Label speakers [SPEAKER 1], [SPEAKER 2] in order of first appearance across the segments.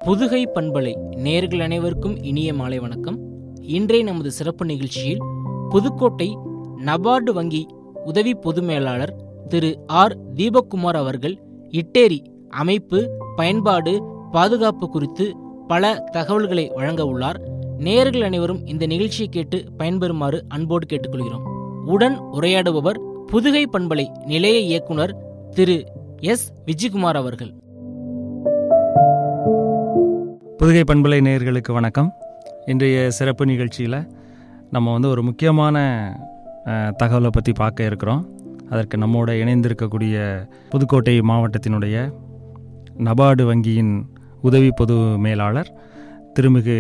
[SPEAKER 1] புதுகை பண்பலை நேர்கள் அனைவருக்கும் இனிய மாலை வணக்கம் இன்றைய நமது சிறப்பு நிகழ்ச்சியில் புதுக்கோட்டை நபார்டு வங்கி உதவி பொது மேலாளர் திரு ஆர் தீபக்குமார் அவர்கள் இட்டேரி அமைப்பு பயன்பாடு பாதுகாப்பு குறித்து பல தகவல்களை வழங்க உள்ளார் நேர்கள் அனைவரும் இந்த நிகழ்ச்சியை கேட்டு பயன்பெறுமாறு அன்போடு கேட்டுக்கொள்கிறோம் உடன் உரையாடுபவர் புதுகை பண்பலை நிலைய இயக்குனர் திரு எஸ் விஜயகுமார் அவர்கள்
[SPEAKER 2] புதுகை பண்பலை நேயர்களுக்கு வணக்கம் இன்றைய சிறப்பு நிகழ்ச்சியில் நம்ம வந்து ஒரு முக்கியமான அஹ், தகவலை பற்றி பார்க்க இருக்கிறோம் அதற்கு நம்மோட இணைந்திருக்கக்கூடிய புதுக்கோட்டை மாவட்டத்தினுடைய நபார்டு வங்கியின் உதவி பொது மேலாளர் திருமிகு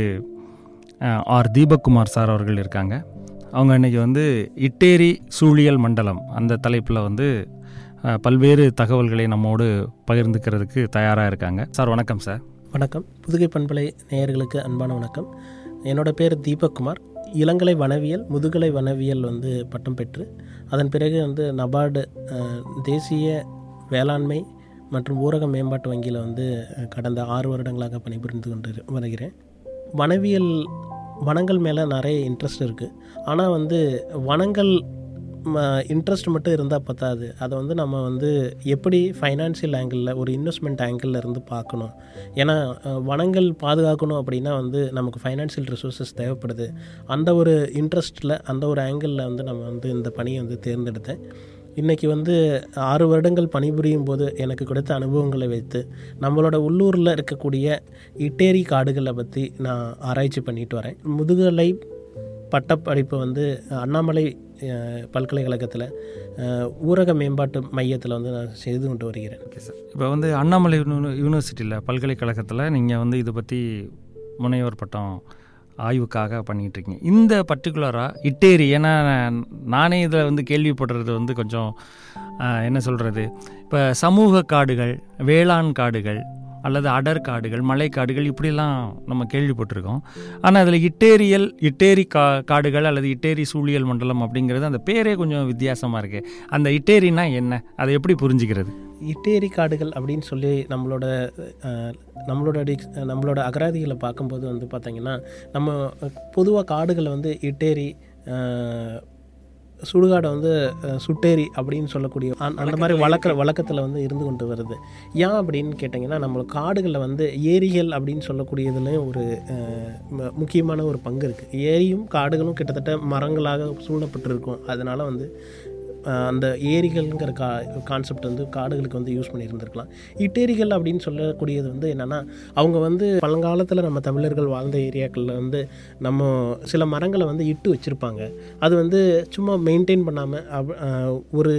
[SPEAKER 2] அஹ், ஆர் தீபக்குமார் சார் அவர்கள் இருக்காங்க அவங்க இன்றைக்கி வந்து இட்டேரி சூழியல் மண்டலம் அந்த தலைப்பில் வந்து அஹ், பல்வேறு தகவல்களை நம்மோடு பகிர்ந்துக்கிறதுக்கு தயாராக இருக்காங்க சார் வணக்கம் சார்
[SPEAKER 3] வணக்கம் புதுகை பண்பலை நேயர்களுக்கு அன்பான வணக்கம் என்னோட பேர் தீபக்குமார் இளங்கலை வனவியல் முதுகலை வனவியல் வந்து பட்டம் பெற்று அதன் பிறகு வந்து நபார்டு அஹ், தேசிய வேளாண்மை மற்றும் ஊரக மேம்பாட்டு வங்கியில் வந்து அஹ், கடந்த ஆறு வருடங்களாக பணிபுரிந்து கொண்டு இரு- வருகிறேன் வனவியல் வனங்கள் மேலே நிறைய இன்ட்ரெஸ்ட் இருக்குது ஆனால் வந்து வனங்கள் இன்ட்ரெஸ்ட் மட்டும் இருந்தால் பத்தாது அதை வந்து நம்ம வந்து எப்படி ஃபைனான்சியல் ஆங்கிளில் ஒரு இன்வெஸ்ட்மெண்ட் ஆங்கிளில் இருந்து பார்க்கணும் ஏன்னா அஹ், வனங்கள் பாதுகாக்கணும் அப்படின்னா வந்து நமக்கு ஃபைனான்சியல் ரிசோர்ஸஸ் தேவைப்படுது அந்த ஒரு இன்ட்ரெஸ்ட்டில் அந்த ஒரு ஆங்கிளில் வந்து நம்ம வந்து இந்த பணியை வந்து தேர்ந்தெடுத்தேன் இன்றைக்கி வந்து ஆறு வருடங்கள் பணிபுரியும் போது எனக்கு கிடைத்த அனுபவங்களை வைத்து நம்மளோட உள்ளூரில் இருக்கக்கூடிய இட்டேரி காடுகளை பற்றி நான் ஆராய்ச்சி பண்ணிட்டு வரேன் முதுகலை பட்டப்படிப்பு வந்து அண்ணாமலை அஹ், பல்கலைக்கழகத்தில் அஹ், ஊரக மேம்பாட்டு மையத்தில் வந்து நான் செய்து கொண்டு வருகிறேன்
[SPEAKER 2] ஓகே சார் இப்போ வந்து அண்ணாமலை யூனி- யூனிவர்சிட்டியில் பல்கலைக்கழகத்தில் நீங்கள் வந்து இதை பற்றி முனைவர் பட்டம் ஆய்வுக்காக பண்ணிகிட்டு இருக்கீங்க இந்த பர்டிகுலராக இட்டேரி ஏன்னா நான் நானே இதில் வந்து கேள்விப்படுறது வந்து கொஞ்சம் ஆஹ், என்ன சொல்கிறது இப்போ சமூக காடுகள் வேளாண் காடுகள் அல்லது அடர் காடுகள் மலைக்காடுகள் இப்படிலாம் நம்ம கேள்விப்பட்டிருக்கோம் ஆனால் அதில் இட்டேரியல் இட்டேரி கா காடுகள் அல்லது இட்டேரி சூழியல் மண்டலம் அப்படிங்கிறது அந்த பேரே கொஞ்சம் வித்தியாசமாக இருக்குது அந்த இட்டேரினா என்ன அதை எப்படி புரிஞ்சுக்கிறது
[SPEAKER 3] இட்டேரி காடுகள் அப்படின்னு சொல்லி நம்மளோட அஹ், நம்மளோட டிக் நம்மளோட அகராதிகளை பார்க்கும்போது வந்து பார்த்திங்கன்னா நம்ம பொதுவாக காடுகளை வந்து இட்டேரி அஹ், சுடுகாடை வந்து அஹ், சுட்டேரி அப்படின்னு சொல்லக்கூடிய அந்த- அந்த மாதிரி வழக்க வழக்கத்தில் வந்து இருந்து கொண்டு வருது ஏன் அப்படின்னு கேட்டிங்கன்னா நம்ம காடுகளில் வந்து ஏரிகள் அப்படின்னு சொல்லக்கூடியதுலேயும் ஒரு அஹ், ம- முக்கியமான ஒரு பங்கு இருக்குது ஏரியும் காடுகளும் கிட்டத்தட்ட மரங்களாக சூழப்பட்டிருக்கும் அதனால் வந்து அஹ், அந்த ஏரிகள்ங்கிற கா கான்செப்ட் வந்து காடுகளுக்கு வந்து யூஸ் பண்ணியிருந்திருக்கலாம் இட்டேரிகள் அப்படின்னு சொல்லக்கூடியது வந்து என்னென்னா அவங்க வந்து பழங்காலத்தில் நம்ம தமிழர்கள் வாழ்ந்த ஏரியாக்களில் வந்து நம்ம சில மரங்களை வந்து இட்டு வச்சுருப்பாங்க அது வந்து சும்மா மெயின்டைன் பண்ணாமல் ஒரு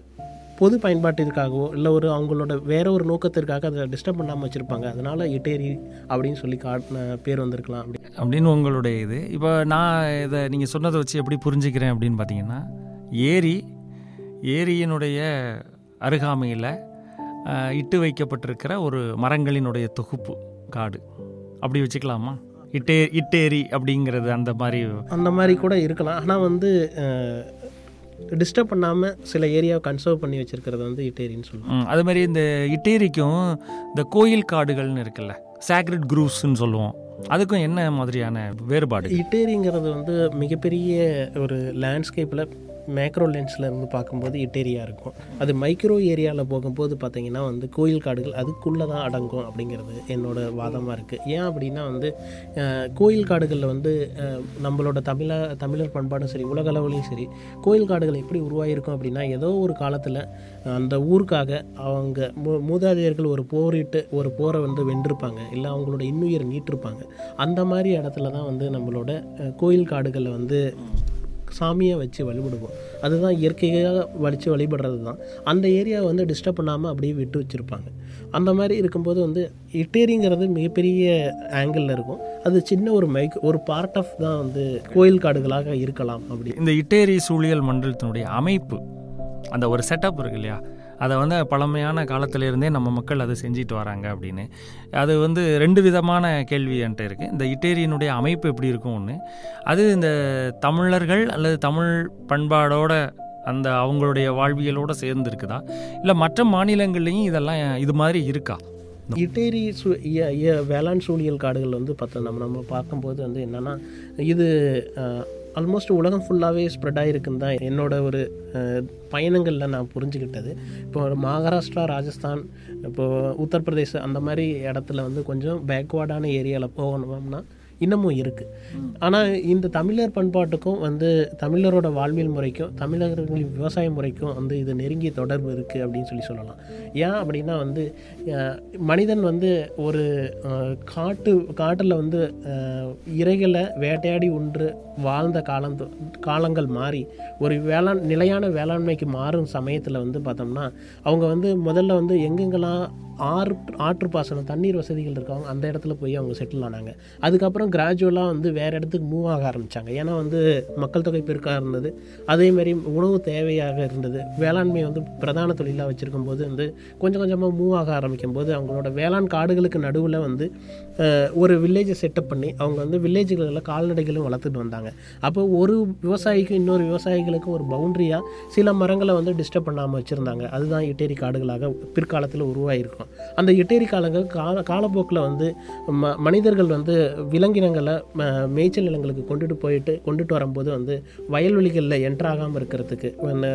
[SPEAKER 3] பொது பயன்பாட்டிற்காகவோ இல்லை ஒரு அவங்களோட வேற ஒரு நோக்கத்திற்காக அதை டிஸ்டர்ப் பண்ணாமல் வச்சுருப்பாங்க அதனால் இட்டேரி அப்படின்னு சொல்லி காட்டின பேர் வந்திருக்கலாம் அப்படி
[SPEAKER 2] அப்படின்னு உங்களுடைய இது இப்போ நான் இதை நீங்கள் சொன்னதை வச்சு எப்படி புரிஞ்சுக்கிறேன் அப்படின்னு பார்த்தீங்கன்னா ஏரி ஏரியினுடைய அருகாமையில் ஆஹ், இட்டு வைக்கப்பட்டிருக்கிற ஒரு மரங்களினுடைய தொகுப்பு காடு அப்படி வச்சுக்கலாமா இட்டே இட்டேரி அப்படிங்கிறது அந்த மாதிரி
[SPEAKER 3] அந்த மாதிரி கூட இருக்கலாம் ஆனால் வந்து டிஸ்டர்ப் பண்ணாமல் சில ஏரியாவை கன்சர்வ் பண்ணி வச்சுருக்கிறது வந்து இட்டேரின்னு சொல்லுவாங்க
[SPEAKER 2] ம், அது மாதிரி இந்த இட்டேரிக்கும் இந்த கோயில் காடுகள்னு இருக்குல்ல சாக்ரெட் குரூவ்ஸ்ன்னு சொல்லுவோம் அதுக்கும் என்ன மாதிரியான வேறுபாடு
[SPEAKER 3] இட்டேரிங்கிறது வந்து மிகப்பெரிய ஒரு லேண்ட்ஸ்கேப்பில் மேக்ரோ லென்ஸில் இருந்து பார்க்கும்போது இட்டேரியா இருக்கும் அது மைக்ரோ ஏரியாவில் போகும்போது பார்த்தீங்கன்னா வந்து கோயில் காடுகள் அதுக்குள்ளே தான் அடங்கும் அப்படிங்கிறது என்னோட வாதமாக இருக்குது ஏன் அப்படின்னா வந்து அஹ், கோயில் காடுகளில் வந்து அஹ், நம்மளோட தமிழ தமிழர் பண்பாடும் சரி உலக அளவுலையும் சரி கோயில் காடுகள் எப்படி உருவாகிருக்கும் அப்படின்னா ஏதோ ஒரு காலத்தில் அந்த ஊருக்காக அவங்க மூ மூதாதையர்கள் ஒரு போரிட்டு ஒரு போரை வந்து வென்றிருப்பாங்க இல்லை அவங்களோட இன்னுயிரை மீட்டிருப்பாங்க அந்த மாதிரி இடத்துல தான் வந்து நம்மளோட அஹ், கோயில் காடுகளில் வந்து சாமியை வச்சு வழிபடுவோம் அதுதான் இயற்கையாக வலிச்சு வழிபடுறது தான் அந்த ஏரியாவை வந்து டிஸ்டர்ப் பண்ணாமல் அப்படியே விட்டு வச்சுருப்பாங்க அந்த மாதிரி இருக்கும்போது வந்து இட்டேரிங்கிறது மிகப்பெரிய ஆங்கிளில் இருக்கும் அது சின்ன ஒரு மைக் ஒரு பார்ட் ஆஃப் தான் வந்து கோயில் காடுகளாக இருக்கலாம் அப்படி
[SPEAKER 2] இந்த இட்டேரி சூழியல் மண்டலத்தினுடைய அமைப்பு அந்த ஒரு செட்டப் இருக்கு இல்லையா அதை வந்து பழமையான காலத்திலேருந்தே நம்ம மக்கள் அதை செஞ்சுட்டு வராங்க அப்படின்னு அது வந்து ரெண்டு விதமான கேள்வி என்கிட்ட இருக்குது இந்த இட்டேரியினுடைய அமைப்பு எப்படி இருக்கும் ஒன்று அது இந்த தமிழர்கள் அல்லது தமிழ் பண்பாடோட அந்த அவங்களுடைய வாழ்வியலோடு சேர்ந்து இருக்குதா இல்லை மற்ற மாநிலங்கள்லேயும் இதெல்லாம் இது மாதிரி இருக்கா
[SPEAKER 3] இட்டேரி சு இய- இய- வேளாண் சூழியல் காடுகள் வந்து பார்த்தோம் நம்ம நம்ம பார்க்கும்போது வந்து என்னென்னா இது ஆல்மோஸ்ட் உலகம் ஃபுல்லாகவே ஸ்ப்ரெட் ஆகிருக்குன்னு தான் என்னோட ஒரு அஹ், பயணங்களில் நான் புரிஞ்சுக்கிட்டது இப்போ மகாராஷ்டிரா ராஜஸ்தான் இப்போ உத்தரப்பிரதேச அந்த மாதிரி இடத்துல வந்து கொஞ்சம் பேக்வேர்டான ஏரியாவில் போகணும்னா இன்னமும் இருக்குது ஆனால் இந்த தமிழர் பண்பாட்டுக்கும் வந்து தமிழரோட வாழ்வியல் முறைக்கும் தமிழர்களின் விவசாய முறைக்கும் வந்து இது நெருங்கிய தொடர்பு இருக்குது அப்படின்னு சொல்லி சொல்லலாம் ஏன் அப்படின்னா வந்து அஹ், மனிதன் வந்து ஒரு அஹ், காட்டு காட்டில் வந்து அஹ், இரைகளை வேட்டையாடி உண்டு வாழ்ந்த காலம் தொ- காலங்கள் மாறி ஒரு வேளாண் நிலையான வேளாண்மைக்கு மாறும் சமயத்தில் வந்து பார்த்தோம்னா அவங்க வந்து முதல்ல வந்து எங்கெங்கெல்லாம் ஆறு ஆற்று பாசனம் தண்ணீர் வசதிகள் இருக்காங்க அந்த இடத்துல போய் அவங்க செட்டில் ஆனாங்க அதுக்கப்புறம் கிராஜுவலாக வந்து வேறு இடத்துக்கு மூவ் ஆக ஆரம்பித்தாங்க ஏன்னா வந்து மக்கள் தொகை பெருக்காக இருந்தது அதேமாரி உணவு தேவையாக இருந்தது வேளாண்மையை வந்து பிரதான தொழிலாக வச்சுருக்கும் போது வந்து கொஞ்சம் கொஞ்சமாக மூவ் ஆக ஆரம்பிக்கும் போது அவங்களோட வேளாண் காடுகளுக்கு நடுவில் வந்து அஹ், ஒரு வில்லேஜை செட்டப் பண்ணி அவங்க வந்து வில்லேஜுகளில் கால்நடைகளும் வளர்த்துட்டு வந்தாங்க அப்போ ஒரு விவசாயிக்கும் இன்னொரு விவசாயிகளுக்கும் ஒரு பவுண்டரியாக சில மரங்களை வந்து டிஸ்டர்ப் பண்ணாமல் வச்சுருந்தாங்க அதுதான் இட்டேரி காடுகளாக பிற்காலத்தில் உருவாகிருக்கும் அந்த இட்டேரி காலங்கள் கால காலப்போக்கில் வந்து ம மனிதர்கள் வந்து விலங்கினங்களை ம, மேய்ச்சல் நிலங்களுக்கு கொண்டுட்டு போயிட்டு கொண்டுட்டு வரும்போது வந்து வயல்வெளிகளில் என்ட்ராகாமல் இருக்கிறதுக்கு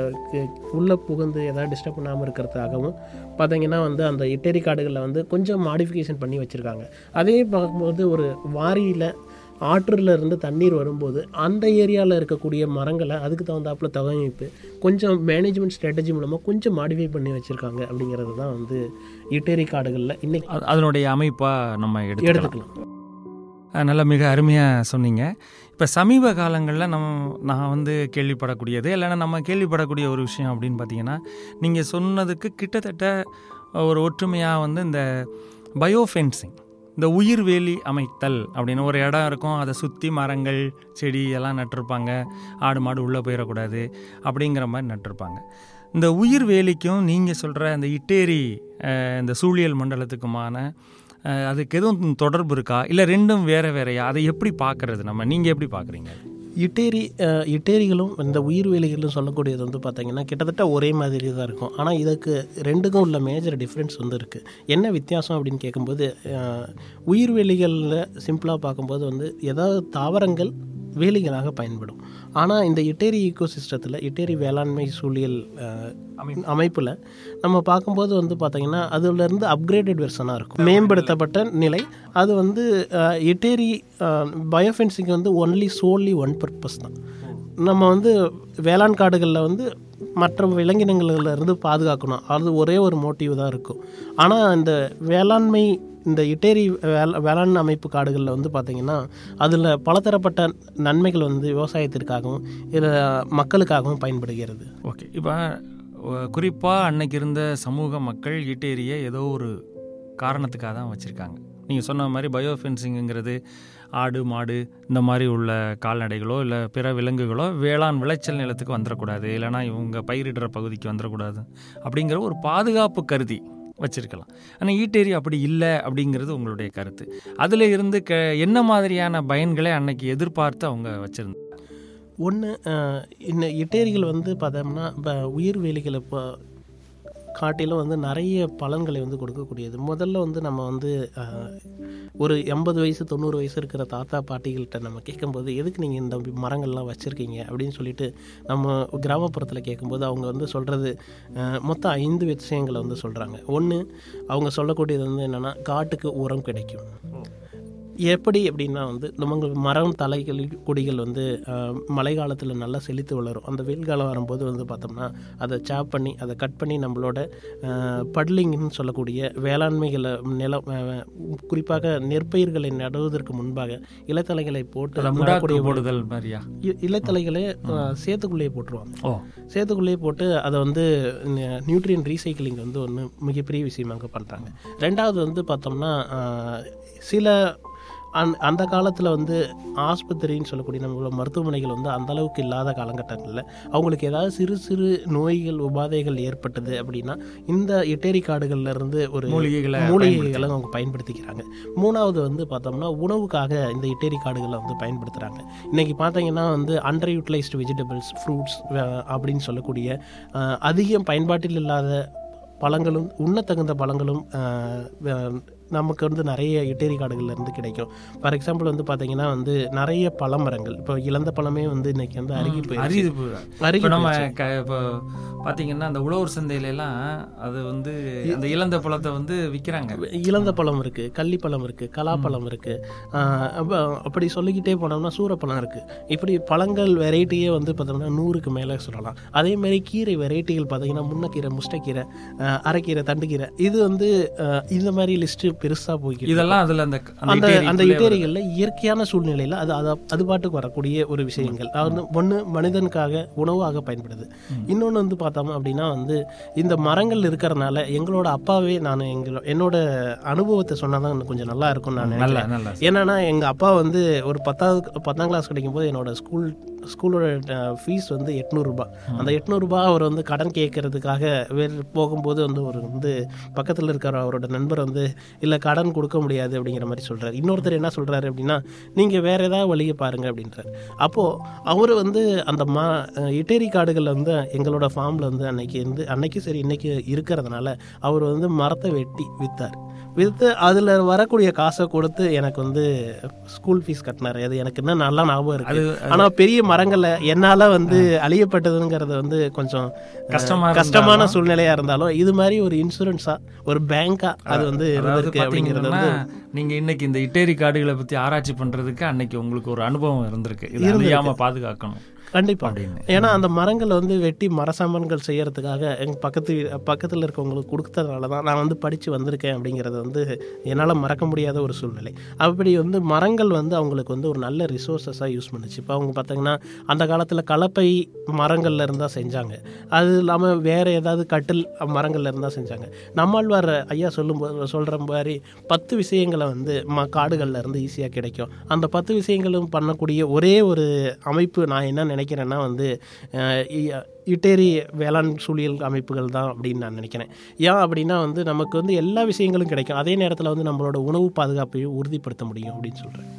[SPEAKER 3] உள்ளே புகுந்து ஏதாவது டிஸ்டர்ப் பண்ணாமல் இருக்கிறதுக்காகவும் பார்த்தீங்கன்னா வந்து அந்த இட்டேரி காடுகளில் வந்து கொஞ்சம் மாடிஃபிகேஷன் பண்ணி வச்சுருக்காங்க அதே பார்க்கும்போது ஒரு வாரியில் ஆற்றுல இருந்து தண்ணீர் வரும்போது அந்த ஏரியாவில் இருக்கக்கூடிய மரங்களை அதுக்கு தகுந்தாப்புல தகவமைப்பு கொஞ்சம் மேனேஜ்மெண்ட் ஸ்ட்ராட்டஜி மூலமாக கொஞ்சம் மாடிஃபை பண்ணி வச்சுருக்காங்க அப்படிங்கிறது தான் வந்து இட்டேரி காடுகளில் இன்னைக்கு
[SPEAKER 2] அது- அதனுடைய அமைப்பாக நம்ம எடுத்துக்கலாம்
[SPEAKER 3] எடுத்துக்கலாம்
[SPEAKER 2] அஹ் நல்லா மிக அருமையாக சொன்னீங்க இப்போ சமீப காலங்களில் நம்ம நான் வந்து கேள்விப்படக்கூடியது இல்லைன்னா நம்ம கேள்விப்படக்கூடிய ஒரு விஷயம் அப்படின்னு பார்த்தீங்கன்னா நீங்கள் சொன்னதுக்கு கிட்டத்தட்ட ஒரு ஒற்றுமையாக வந்து இந்த பயோஃபென்சிங் இந்த உயிர்வேலி அமைத்தல் அப்படின்னு ஒரு இடம் இருக்கும் அதை சுற்றி மரங்கள் செடி எல்லாம் நட்டிருப்பாங்க ஆடு மாடு உள்ளே போயிடக்கூடாது அப்படிங்கிற மாதிரி நட்டிருப்பாங்க இந்த உயிர்வேலிக்கும் நீங்கள் சொல்கிற இந்த இட்டேரி அஹ், இந்த சூழியல் மண்டலத்துக்குமான அஹ், அதுக்கு எதுவும் தொடர்பு இருக்கா இல்லை ரெண்டும் வேற வேறையா அதை எப்படி பார்க்கறது நம்ம நீங்கள் எப்படி பார்க்குறீங்க
[SPEAKER 3] இட்டேரி அஹ், இட்டேரிகளும் இந்த உயிர்வேலிகளும் சொல்லக்கூடியது வந்து பார்த்தீங்கன்னா கிட்டத்தட்ட ஒரே மாதிரி தான் இருக்கும் ஆனால் இதுக்கு ரெண்டுக்கும் உள்ள மேஜர் டிஃப்ரென்ஸ் வந்து இருக்குது என்ன வித்தியாசம் அப்படின்னு கேட்கும்போது அஹ், உயிர்வேலிகளில் சிம்பிளாக பார்க்கும்போது வந்து ஏதாவது தாவரங்கள் வேலிகளாக பயன்படும் ஆனால் இந்த இட்டேரி ஈகோ சிஸ்டத்தில் இட்டேரி வேளாண்மை சூழியல் அஹ், அமைப்பில் நம்ம பார்க்கும்போது வந்து பார்த்தீங்கன்னா அதுலேருந்து அப்கிரேடட் வெர்ஷனாக இருக்கும் மேம்படுத்தப்பட்ட நிலை அது வந்து அஹ், இட்டேரி பயோஃபென்சிங் வந்து ஒன்லி சோன்லி ஒன் பர்பஸ் தான் நம்ம வந்து வேளாண் காடுகளில் வந்து மற்ற விலங்கினங்கள்ல இருந்து பாதுகாக்கணும் அது ஒரே ஒரு மோட்டிவ் தான் இருக்கும் ஆனால் இந்த வேளாண்மை இந்த இட்டேரி வேளா வேளாண் அமைப்பு காடுகளில் வந்து பார்த்திங்கன்னா அதில் பலதரப்பட்ட நன்மைகள் வந்து விவசாயத்திற்காகவும் இல்லை மக்களுக்காகவும் பயன்படுகிறது
[SPEAKER 2] ஓகே இப்போ குறிப்பாக அன்னைக்கு இருந்த சமூக மக்கள் ஈட்டேரியை ஏதோ ஒரு காரணத்துக்காக தான் வச்சுருக்காங்க நீங்கள் சொன்ன மாதிரி பயோஃபென்சிங்கிறது ஆடு மாடு இந்த மாதிரி உள்ள கால்நடைகளோ இல்லை பிற விலங்குகளோ வேளாண் விளைச்சல் நிலத்துக்கு வந்துடக்கூடாது இல்லைனா இவங்க பயிரிடுற பகுதிக்கு வந்துடக்கூடாது அப்படிங்கிற ஒரு பாதுகாப்பு கருதி வச்சிருக்கலாம் ஆனால் ஈட்டேரி அப்படி இல்லை அப்படிங்கிறது உங்களுடைய கருத்து அதில் இருந்து க என்ன மாதிரியான பயன்களை அன்னைக்கு எதிர்பார்த்து அவங்க வச்சுருந்தாங்க
[SPEAKER 3] ஒன்று இந்த இட்டேரிகள் வந்து பார்த்தோம்னா இப்போ உயிர்வேலிகளை இப்போ காட்டிலும் வந்து நிறைய பலன்களை வந்து கொடுக்கக்கூடியது முதல்ல வந்து நம்ம வந்து அஹ், ஒரு எண்பது வயசு தொண்ணூறு வயசு இருக்கிற தாத்தா பாட்டிகள்கிட்ட நம்ம கேட்கும்போது எதுக்கு நீங்கள் இந்த மரங்கள்லாம் வச்சுருக்கீங்க அப்படின்னு சொல்லிட்டு நம்ம கிராமப்புறத்தில் கேட்கும்போது அவங்க வந்து சொல்கிறது மொத்தம் ஐந்து விஷயங்களை வந்து சொல்கிறாங்க ஒன்று அவங்க சொல்லக்கூடியது வந்து என்னென்னா காட்டுக்கு உரம் கிடைக்கும் எப்படி அப்படின்னா வந்து நம்ம மரம் தலைகள் கொடிகள் வந்து அஹ், மழை காலத்தில் நல்லா செழித்து வளரும் அந்த வெயில் காலம் வரும்போது வந்து பார்த்தோம்னா அதை சாப் பண்ணி அதை கட் பண்ணி நம்மளோட பட்லிங்னு சொல்லக்கூடிய வேளாண்மைகளை நிலம் அஹ், குறிப்பாக நெற்பயிர்களை நடுவதற்கு முன்பாக இலைத்தலைகளை போட்டு
[SPEAKER 2] முடாக்கு
[SPEAKER 3] நடக்கூடிய
[SPEAKER 2] போடுதல் மாதிரியா
[SPEAKER 3] இ- இலைத்தலைகளை அஹ், சேத்துக்குள்ளேயே போட்டுருவாங்க
[SPEAKER 2] ஓ
[SPEAKER 3] சேத்துக்குள்ளேயே போட்டு அதை வந்து நியூட்ரியன் ரீசைக்கிளிங் வந்து ஒன்று மிகப்பெரிய விஷயமாக பண்ணுறாங்க ரெண்டாவது வந்து பார்த்தோம்னா ஆஹ், சில அந் அந்த காலத்தில் வந்து ஆஸ்பத்திரின்னு சொல்லக்கூடிய நம்மளோட மருத்துவமனைகள் வந்து அந்த அளவுக்கு இல்லாத காலகட்டங்களில் அவங்களுக்கு ஏதாவது சிறு சிறு நோய்கள் உபாதைகள் ஏற்பட்டது அப்படின்னா இந்த இட்டேரி காடுகள்ல இருந்து ஒரு
[SPEAKER 2] மூலிகைகளை
[SPEAKER 3] மூலிகைகளை அவங்க பயன்படுத்திக்கிறாங்க மூணாவது வந்து பார்த்தோம்னா உணவுக்காக இந்த இட்டேரி காடுகளை வந்து பயன்படுத்துகிறாங்க இன்றைக்கி பார்த்தீங்கன்னா வந்து அண்டர் யூட்டிலைஸ்டு வெஜிடபிள்ஸ் ஃப்ரூட்ஸ் அப்படின்னு சொல்லக்கூடிய அஹ், அதிகம் பயன்பாட்டில் இல்லாத பழங்களும் உண்ணத்தகுந்த பழங்களும் ஆஹ், வ- நமக்கு வந்து நிறைய இட்டேரி காடுகள்ல இருந்து கிடைக்கும் ஃபார் எக்ஸாம்பிள் வந்து பார்த்தீங்கன்னா வந்து நிறைய பழமரங்கள் இப்போ இழந்த பழமே வந்து இன்னைக்கு வந்து அருகி போயிடுச்சு
[SPEAKER 2] அரியுது போயிடும்
[SPEAKER 3] அருகி
[SPEAKER 2] இப்போ நம்ம
[SPEAKER 3] போயிடுச்சு.
[SPEAKER 2] க இப்போ பார்த்தீங்கன்னா அந்த உழவர் சந்தையில எல்லாம் அது வந்து அந்த இழந்த பழத்தை வந்து விற்கிறாங்க
[SPEAKER 3] இழந்த பழம் இருக்கு கள்ளிப்பழம் இருக்கு கலாப்பழம் இருக்கு ஆஹ் அப்ப- அப்படி சொல்லிக்கிட்டே போனோம்னா சூரப்பழம் இருக்கு இப்படி பழங்கள் வெரைட்டியே வந்து பார்த்தோம்னா நூறுக்கு மேலே சொல்லலாம் அதே மாதிரி கீரை வெரைட்டிகள் பார்த்தீங்கன்னா முன்னக்கீரை முஷ்டக்கீரை ஆஹ் அரைக்கீரை தண்டுக்கீரை இது வந்து ஆஹ் இந்த மாதிரி லிஸ்ட் பெருசா போய்க்கிட்டு
[SPEAKER 2] இதெல்லாம் அதுல அந்த
[SPEAKER 3] அந்த அந்த
[SPEAKER 2] இட்டேரிக்குள்ளே
[SPEAKER 3] இட்டேரிகளில் இயற்கையான சூழ்நிலையில் அது அது அது பாட்டுக்கு வரக்கூடிய ஒரு விஷயங்கள் அது ஒன்று மனிதனுக்காக உணவாக பயன்படுது இன்னொன்று வந்து பார்த்தோம் அப்படின்னா வந்து இந்த மரங்கள் இருக்கிறனால எங்களோட அப்பாவே நான் எங்களோட என்னோட அனுபவத்தை சொன்னால் தான் இன்னும் கொஞ்சம் நல்லா இருக்கும்னு நான்
[SPEAKER 2] நல்ல
[SPEAKER 3] நினைக்கிறேன்
[SPEAKER 2] நல்ல
[SPEAKER 3] என்னன்னா எங்கள் அப்பா வந்து ஒரு பத்தாவது பத்தாம் கிளாஸ் படிக்கும்போது என்னோட ஸ்கூல் ஸ்கூலோட ஃபீஸ் வந்து எட்நூறுபா அந்த எட்நூறுபா அவர் வந்து கடன் கேட்கறதுக்காக வேறு போகும்போது வந்து ஒரு வந்து பக்கத்தில் இருக்கிற அவரோட நண்பர் வந்து இல்லை கடன் கொடுக்க முடியாது அப்படிங்கிற மாதிரி சொல்கிறார் இன்னொருத்தர் என்ன சொல்கிறாரு அப்படின்னா நீங்கள் வேறு ஏதாவது வழியை பாருங்க அப்படின்றார் அப்போது அவர் வந்து அந்த மா அஹ் இட்டேரி காடுகளில் வந்து எங்களோட ஃபார்மில் வந்து அன்னைக்கு வந்து அன்னைக்கு சரி இன்னைக்கு இருக்கிறதுனால அவர் வந்து மரத்தை வெட்டி விற்றார் விற்று அதில் வரக்கூடிய காசை கொடுத்து எனக்கு வந்து ஸ்கூல் ஃபீஸ் கட்டினார் அது எனக்கு இன்னும் நல்லா ஞாபகம் இருக்கு
[SPEAKER 2] அது
[SPEAKER 3] ஆனால் பெரிய மரங்களை என்னால் வந்து அழியப்பட்டதுங்கிறது வந்து கொஞ்சம் அஹ்,
[SPEAKER 2] கஷ்டமா
[SPEAKER 3] கஷ்டமான
[SPEAKER 2] இருந்தாலும்
[SPEAKER 3] சூழ்நிலையா இருந்தாலும் இது மாதிரி ஒரு இன்சூரன்ஸா ஒரு பேங்கா அது வந்து
[SPEAKER 2] அதாவது
[SPEAKER 3] இருந்திருக்கு அப்படிங்கிறது
[SPEAKER 2] பாத்தீங்கன்னா
[SPEAKER 3] வந்து
[SPEAKER 2] நீங்க இன்னைக்கு இந்த இட்டேரி காடுகளை பத்தி ஆராய்ச்சி பண்றதுக்கு அன்னைக்கு உங்களுக்கு ஒரு அனுபவம் இருந்திருக்கு இது
[SPEAKER 3] இருந்திருக்கு.
[SPEAKER 2] அழியாம பாதுகாக்கணும்
[SPEAKER 3] கண்டிப்பா
[SPEAKER 2] அப்படின்னு
[SPEAKER 3] ஏன்னா அந்த மரங்களை வந்து வெட்டி மரசாமான்கள் செய்யறதுக்காக எங்க பக்கத்து வீ- பக்கத்துல இருக்கவங்களுக்கு கொடுத்ததுனால தான் நான் வந்து படிச்சு வந்திருக்கேன் அப்படிங்கிறது வந்து என்னால் மறக்க முடியாத ஒரு சூழ்நிலை அப்படி வந்து மரங்கள் வந்து அவங்களுக்கு வந்து ஒரு நல்ல ரிசோர்ஸஸாக யூஸ் பண்ணுச்சு இப்போ அவங்க பார்த்தீங்கன்னா அந்த காலத்தில் கலப்பை மரங்கள்ல இருந்தால் செஞ்சாங்க அது இல்லாமல் வேற ஏதாவது கட்டில் மரங்கள்ல இருந்தால் செஞ்சாங்க நம்மாழ்வார் ஐயா சொல்லும்போது சொல்கிற மாதிரி பத்து விஷயங்களை வந்து ம காடுகள்ல இருந்து ஈஸியாக கிடைக்கும் அந்த பத்து விஷயங்களும் பண்ணக்கூடிய ஒரே ஒரு அமைப்பு நான் என்ன நினைக்கிறேன்னா வந்து அஹ், இ- இட்டேரி வேளாண் சூழியல் அமைப்புகள் தான் அப்படின்னு நான் நினைக்கிறேன் ஏன் அப்படின்னா வந்து நமக்கு வந்து எல்லா விஷயங்களும் கிடைக்கும் அதே நேரத்தில் வந்து நம்மளோட உணவு பாதுகாப்பையும் உறுதிப்படுத்த முடியும் அப்படின்னு சொல்கிறேன்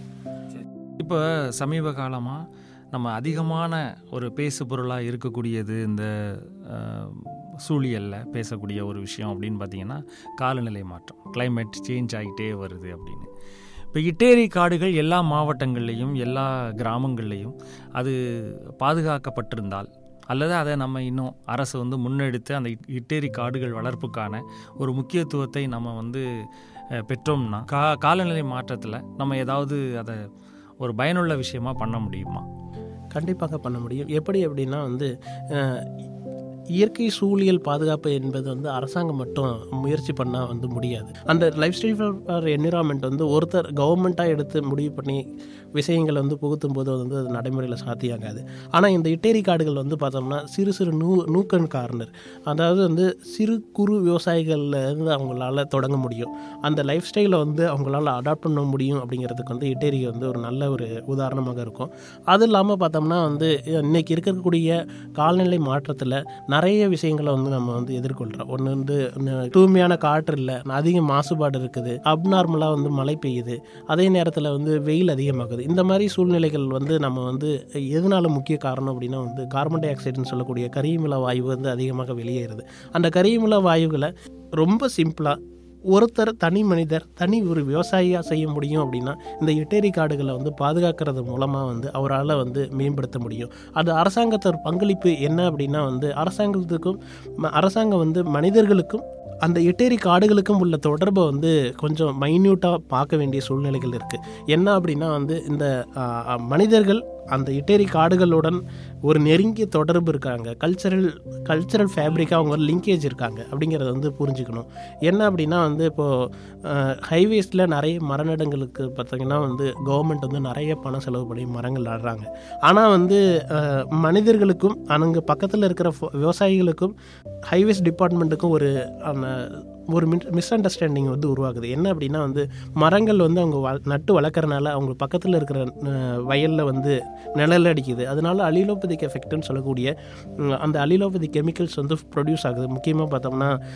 [SPEAKER 2] இப்போ சமீப காலமாக நம்ம அதிகமான ஒரு பேசு பொருளாக இருக்கக்கூடியது இந்த அஹ், சூழியலில் பேசக்கூடிய ஒரு விஷயம் அப்படின்னு பார்த்தீங்கன்னா காலநிலை மாற்றம் climate சேஞ்ச் ஆகிட்டே வருது அப்படின்னு இப்போ இட்டேரி காடுகள் எல்லா மாவட்டங்கள்லேயும் எல்லா கிராமங்கள்லேயும் அது பாதுகாக்கப்பட்டிருந்தால் அல்லது அதை நம்ம இன்னும் அரசு வந்து முன்னெடுத்து அந்த இட்- இட்டேரி காடுகள் வளர்ப்புக்கான ஒரு முக்கியத்துவத்தை நம்ம வந்து அஹ், பெற்றோம்னா கா காலநிலை மாற்றத்தில் நம்ம ஏதாவது அதை ஒரு பயனுள்ள விஷயமா பண்ண முடியுமா
[SPEAKER 3] கண்டிப்பாக பண்ண முடியும் எப்படி அப்படின்னா வந்து அஹ், இயற்கை சூழியல் பாதுகாப்பு என்பது வந்து அரசாங்கம் மட்டும் முயற்சி பண்ணால் வந்து முடியாது அந்த லைஃப் ஸ்டைல் ஃபார் என்விரான்மெண்ட் வந்து ஒருத்தர் கவர்மெண்ட்டாக எடுத்து முடிவு பண்ணி விஷயங்களை வந்து புகுத்தும் போது வந்து அது நடைமுறையில் சாத்தியாகாது ஆனால் இந்த இட்டேரி காடுகள் வந்து பார்த்தோம்னா சிறு சிறு நூ நூக்கன் கார்னர் அதாவது வந்து சிறு குறு விவசாயிகள்ல இருந்து அவங்களால தொடங்க முடியும் அந்த லைஃப் ஸ்டைலை வந்து அவங்களால அடாப்ட் பண்ண முடியும் அப்படிங்கிறதுக்கு வந்து இட்டேரி வந்து ஒரு நல்ல ஒரு உதாரணமாக இருக்கும் அது இல்லாமல் பார்த்தோம்னா வந்து இன்னைக்கு இருக்கக்கூடிய காலநிலை மாற்றத்தில் நிறைய விஷயங்களை வந்து நம்ம வந்து எதிர்கொள்கிறோம் ஒன்று வந்து ந- தூய்மையான காற்று இல்லை அதிக மாசுபாடு இருக்குது அப்நார்மலாக வந்து மழை பெய்யுது அதே நேரத்தில் வந்து வெயில் அதிகமாகுது இந்த மாதிரி சூழ்நிலைகள் வந்து நம்ம வந்து எதனால முக்கிய காரணம் அப்படின்னா வந்து கார்பன் டை ஆக்சைடுன்னு சொல்லக்கூடிய கரியமில வாயு வந்து அதிகமாக வெளியேறுது அந்த கரியமில வாயுகளை ரொம்ப சிம்பிளாக ஒருத்தர் தனி மனிதர் தனி ஒரு விவசாயியாக செய்ய முடியும் அப்படின்னா இந்த இட்டேரி காடுகளை வந்து பாதுகாக்கிறது மூலமாக வந்து அவரால் வந்து மேம்படுத்த முடியும் அது அரசாங்கத்தோட பங்களிப்பு என்ன அப்படின்னா வந்து அரசாங்கத்துக்கும் ம- அரசாங்கம் வந்து மனிதர்களுக்கும் அந்த இட்டேரி காடுகளுக்கும் உள்ள தொடர்பை வந்து கொஞ்சம் மைன்யூட்டாக பார்க்க வேண்டிய சூழ்நிலைகள் இருக்குது என்ன அப்படின்னா வந்து இந்த ஆ, ஆ, மனிதர்கள் அந்த இட்டேரி காடுகளுடன் ஒரு நெருங்கிய தொடர்பு இருக்காங்க கல்ச்சரல் கல்ச்சரல் ஃபேப்ரிக்காக அவங்க லிங்கேஜ் இருக்காங்க அப்படிங்கிறத வந்து புரிஞ்சுக்கணும் என்ன அப்படின்னா வந்து இப்போது ஹைவேஸில் நிறைய மரநடங்களுக்கு பார்த்தீங்கன்னா வந்து கவர்மெண்ட் வந்து நிறைய பணம் செலவு பண்ணி மரங்கள் நடுறாங்க ஆனால் வந்து அஹ், மனிதர்களுக்கும் அங்கே பக்கத்தில் இருக்கிற ஃப- விவசாயிகளுக்கும் ஹைவேஸ் டிபார்ட்மெண்ட்டுக்கும் ஒரு அந்த ஒரு மிஸ் அண்டர்ஸ்டாண்டிங் வந்து உருவாகுது என்ன அப்படின்னா வந்து மரங்கள் வந்து அவங்க வள நட்டு வளர்க்குறனால அவங்க பக்கத்தில் இருக்கிற வயலில் வந்து நிழல் அடிக்குது அதனால அலிலோபதிக் எஃபெக்ட்னு சொல்லக்கூடிய ம், அந்த அலிலோபதி கெமிக்கல்ஸ் வந்து ப்ரொடியூஸ் ஆகுது முக்கியமாக பார்த்தோம்னா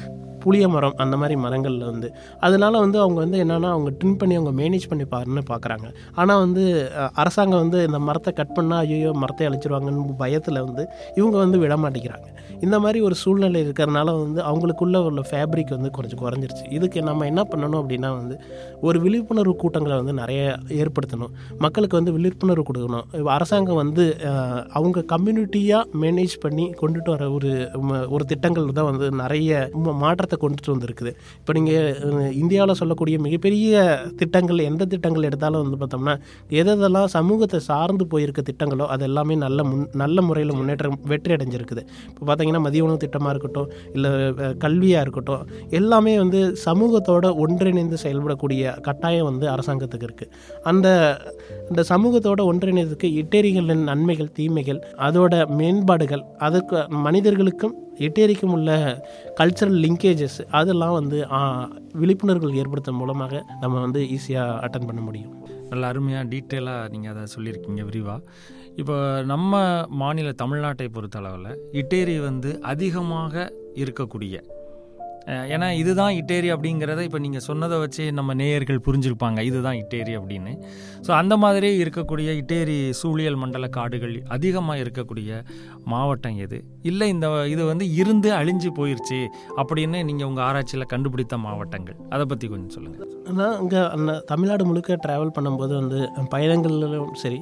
[SPEAKER 3] புளிய மரம் அந்த மாதிரி மரங்களில் வந்து அதனால வந்து அவங்க வந்து என்னென்னா அவங்க ட்ரிம் பண்ணி அவங்க மேனேஜ் பண்ணி பாருன்னு பார்க்குறாங்க ஆனால் வந்து அஹ், அரசாங்கம் வந்து இந்த மரத்தை கட் பண்ணால் ஐயோ மரத்தை அழிச்சிருவாங்கன்னு பயத்தில் வந்து இவங்க வந்து விட மாட்டேங்கிறாங்க இந்த மாதிரி ஒரு சூழ்நிலை இருக்கிறதுனால வந்து அவங்களுக்குள்ள உள்ள ஃபேப்ரிக் வந்து கொஞ்சம் குறைஞ்சிருச்சு இதுக்கு நம்ம என்ன பண்ணணும் அப்படின்னா வந்து ஒரு விழிப்புணர்வு கூட்டங்களை வந்து நிறைய ஏற்படுத்தணும் மக்களுக்கு வந்து விழிப்புணர்வு கொடுக்கணும் இப்ப அரசாங்கம் வந்து அஹ், அவங்க கம்யூனிட்டியாக மேனேஜ் பண்ணி கொண்டுட்டு வர ஒரு ம- ஒரு திட்டங்கள் தான் வந்து நிறைய ம- மாற்றத்தை கொண்டுட்டு வந்திருக்குது இப்போ நீங்கள் இந்தியாவில் சொல்லக்கூடிய மிகப்பெரிய திட்டங்கள் எந்த திட்டங்கள் எடுத்தாலும் வந்து பார்த்தோம்னா எதெல்லாம் சமூகத்தை சார்ந்து போயிருக்க திட்டங்களோ அது எல்லாமே நல்ல முன் நல்ல முறையில் முன்னேற்றம் வெற்றி அடைஞ்சிருக்குது இப்போ பார்த்தீங்கன்னா மதிய உணவு திட்டமாக இருக்கட்டும் இல்லை கல்வியாக இருக்கட்டும் எல்லாமே வந்து சமூகத்தோட ஒன்றிணைந்து செயல்படக்கூடிய கட்டாயம் வந்து அரசாங்கத்துக்கு இருக்குது அந்த அந்த சமூகத்தோட ஒன்றிணைந்ததுக்கு இட்டேரிகளின் நன்மைகள் தீமைகள் அதோட மேம்பாடுகள் அதுக்கு மனிதர்களுக்கும் இட்டேரிக்கும் உள்ள கல்ச்சரல் லிங்கேஜஸ் அதெல்லாம் வந்து ஆ, விழிப்புணர்வுகள் ஏற்படுத்தும் மூலமாக நம்ம வந்து ஈஸியாக அட்டன் பண்ண முடியும்
[SPEAKER 2] நல்ல அருமையாக டீட்டெயிலாக நீங்கள் அதை சொல்லியிருக்கீங்க விரிவாக இப்போ நம்ம மாநில தமிழ்நாட்டை பொறுத்தளவில் இட்டேரி வந்து அதிகமாக இருக்கக்கூடிய அஹ், ஏன்னா இதுதான் இட்டேரி அப்படிங்கிறத இப்போ நீங்கள் சொன்னதை வச்சு நம்ம நேயர்கள் புரிஞ்சிருப்பாங்க இதுதான் இட்டேரி அப்படின்னு ஸோ அந்த மாதிரி இருக்கக்கூடிய இட்டேரி சூழியல் மண்டல காடுகள் அதிகமாக இருக்கக்கூடிய மாவட்டம் எது இல்லை இந்த இது வந்து இருந்து அழிஞ்சு போயிருச்சு அப்படின்னு நீங்கள் உங்கள் ஆராய்ச்சியில் கண்டுபிடித்த மாவட்டங்கள் அதை பற்றி கொஞ்சம் சொல்லுங்கள்
[SPEAKER 3] ஆனால் இங்கே அந்த தமிழ்நாடு முழுக்க ட்ராவல் பண்ணும்போது வந்து பயணங்களிலும் சரி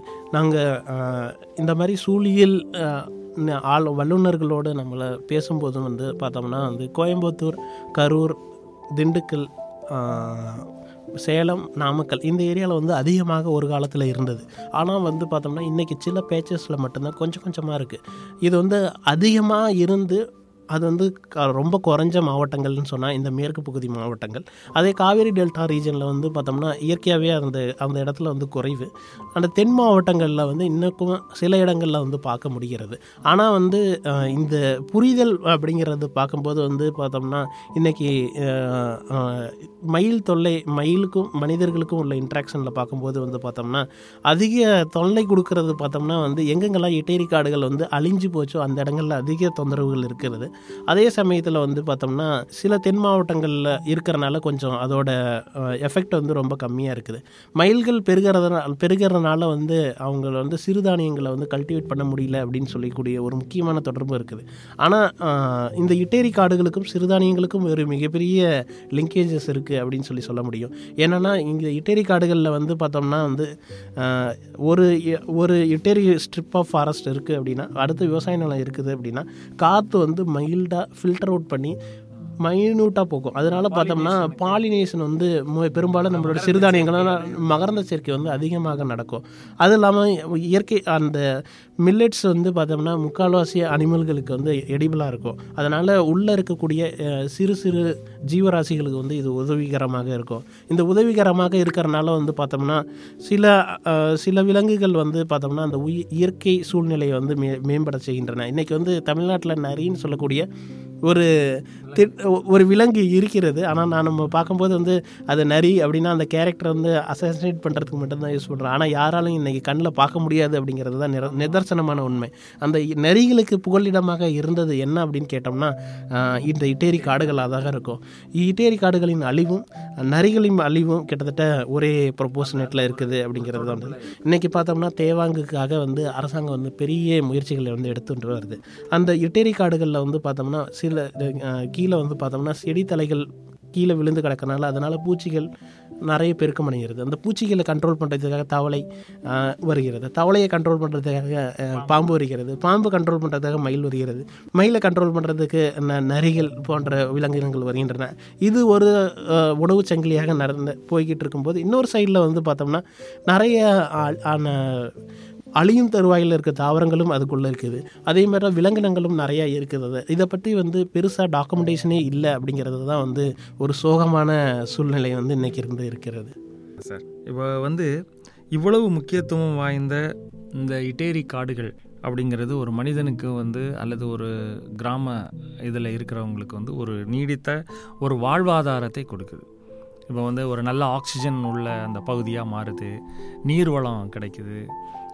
[SPEAKER 3] நாங்கள் இந்த மாதிரி சூழியல் அஹ், ந- ஆள் வல்லுநர்களோடு நம்மளை பேசும்போதும் வந்து பார்த்தோம்னா வந்து கோயம்புத்தூர் கரூர் திண்டுக்கல் அஹ், சேலம் நாமக்கல் இந்த ஏரியாவில் வந்து அதிகமாக ஒரு காலத்தில் இருந்தது ஆனால் வந்து பார்த்தோம்னா இன்றைக்கி சில பேச்சஸில் மட்டும்தான் கொஞ்சம் கொஞ்சமாக இருக்குது இது வந்து அதிகமாக இருந்து அது வந்து க- ரொம்ப குறைஞ்ச மாவட்டங்கள்னு சொன்னால் இந்த மேற்கு பகுதி மாவட்டங்கள் அதே காவேரி டெல்டா ரீஜனில் வந்து பார்த்தோம்னா இயற்கையாகவே அந்த அந்த இடத்துல வந்து குறைவு அந்த தென் மாவட்டங்களில் வந்து இன்னும் சில இடங்களில் வந்து பார்க்க முடிகிறது ஆனால் வந்து அஹ், இந்த புரிதல் அப்படிங்கிறது பார்க்கும்போது வந்து பார்த்தோம்னா இன்றைக்கி மயில் தொல்லை மயிலுக்கும் மனிதர்களுக்கும் உள்ள இன்ட்ராக்ஷனில் பார்க்கும்போது வந்து பார்த்தோம்னா அதிக தொல்லை கொடுக்கறது பார்த்தோம்னா வந்து எங்கெங்கெல்லாம் இட்டேரி காடுகள் வந்து அழிஞ்சு போச்சோ அந்த இடங்களில் அதிக தொந்தரவுகள் இருக்கிறது அதே சமயத்தில் வந்து பார்த்தோம்னா சில தென் மாவட்டங்களில் இருக்கிறனால கொஞ்சம் அதோட எஃபெக்ட் வந்து ரொம்ப கம்மியாக இருக்குது மயில்கள் பெருகிறதுனால பெருகிறதுனால வந்து அவங்க வந்து சிறுதானியங்களை வந்து கல்டிவேட் பண்ண முடியல அப்படின்னு சொல்லக்கூடிய ஒரு முக்கியமான தொடர்பு இருக்குது ஆனால் இந்த இட்டேரி காடுகளுக்கும் சிறுதானியங்களுக்கும் ஒரு மிகப்பெரிய லிங்கேஜஸ் இருக்குது அப்படின்னு சொல்லி சொல்ல முடியும் என்னென்னா இங்கே இட்டேரி காடுகளில் வந்து பார்த்தோம்னா வந்து ஆஹ், ஒரு இ- ஒரு இட்டேரி ஸ்ட்ரிப் ஆஃப் ஃபாரஸ்ட் இருக்குது அப்படின்னா அடுத்த விவசாய நிலம் இருக்குது அப்படின்னா காற்று வந்து மைல்டாக ஃபில்டர் அவுட் பண்ணி மைனூட்டாக போகும் அதனால பார்த்தோம்னா பாலினேஷன் வந்து மு- பெரும்பாலும் நம்மளோட சிறுதானியங்களால் மகரந்த சேர்க்கை வந்து அதிகமாக நடக்கும் அது இல்லாமல் இயற்கை அந்த மில்லட்ஸ் வந்து பார்த்தோம்னா முக்கால்வாசி அனிமல்களுக்கு வந்து எடிபிளாக இருக்கும் அதனால் உள்ளே இருக்கக்கூடிய அஹ், சிறு சிறு ஜீவராசிகளுக்கு வந்து இது உதவிகரமாக இருக்கும் இந்த உதவிகரமாக இருக்கிறனால வந்து பார்த்தோம்னா சில அஹ், சில விலங்குகள் வந்து பார்த்தோம்னா அந்த உயி இயற்கை சூழ்நிலையை வந்து மே மேம்பட செய்கின்றன இன்றைக்கி வந்து தமிழ்நாட்டில் நரின்னு சொல்லக்கூடிய ஒரு தி- ஒரு விலங்கு இருக்கிறது ஆனால் நான் நம்ம பார்க்கும்போது வந்து அது நரி அப்படின்னா அந்த கேரக்டர் வந்து அசசினேட் பண்ணுறதுக்கு மட்டும்தான் யூஸ் பண்ணுறோம் ஆனால் யாராலும் இன்றைக்கி கண்ணில் பார்க்க முடியாது அப்படிங்கிறது தான் நிர நிதர்சனமான உண்மை அந்த இ- நரிகளுக்கு புகலிடமாக இருந்தது என்ன அப்படின்னு கேட்டோம்னா ஆஹ், இந்த இட்டேரி காடுகளாக தான் இருக்கும் இட்டேரி காடுகளின் அழிவும் நரிகளின் அழிவும் கிட்டத்தட்ட ஒரே ப்ரொபோஷனேட்டில் இருக்குது அப்படிங்கிறது தான் வந்து இன்றைக்கி பார்த்தோம்னா தேவாங்குக்காக வந்து அரசாங்கம் வந்து பெரிய முயற்சிகளை வந்து எடுத்துட்டு வருது அந்த இட்டேரி காடுகளில் வந்து பார்த்தோம்னா சில அஹ், கீழே வந்து பார்த்தோம்னா செடி தலைகள் கீழே விழுந்து கிடக்கனால அதனால் பூச்சிகள் நிறைய பெருக்கம் அடைகிறது அந்த பூச்சிகளை கண்ட்ரோல் பண்ணுறதுக்காக தவளை அஹ், வருகிறது தவளையை கண்ட்ரோல் பண்ணுறதுக்காக அஹ், பாம்பு வருகிறது பாம்பு கண்ட்ரோல் பண்ணுறதுக்காக மயில் வருகிறது மயிலை கண்ட்ரோல் பண்ணுறதுக்கு ந- நரிகள் போன்ற விலங்கினங்கள் வருகின்றன இது ஒரு அஹ், உணவுச் சங்கிலியாக நடந்து போய்கிட்டு இருக்கும்போது இன்னொரு சைடில் வந்து பார்த்தோம்னா நிறைய ஆ- ஆன அழியும் தருவாயில் இருக்க தாவரங்களும் அதுக்குள்ளே இருக்குது அதே மாதிரி தான் விலங்கினங்களும் நிறையா இருக்குது இதை பற்றி வந்து பெருசாக டாக்குமெண்டேஷனே இல்லை அப்படிங்கிறது தான் வந்து ஒரு சோகமான சூழ்நிலை வந்து இன்னைக்கு இருந்து இருக்கிறது
[SPEAKER 2] சார் இப்போ வந்து இவ்வளவு முக்கியத்துவம் வாய்ந்த இந்த இட்டேரி காடுகள் அப்படிங்கிறது ஒரு மனிதனுக்கு வந்து அல்லது ஒரு கிராம இதில் இருக்கிறவங்களுக்கு வந்து ஒரு நீடித்த ஒரு வாழ்வாதாரத்தை கொடுக்குது இப்போ வந்து ஒரு நல்ல ஆக்சிஜன் உள்ள அந்த பகுதியாக மாறுது நீர் வளம் கிடைக்குது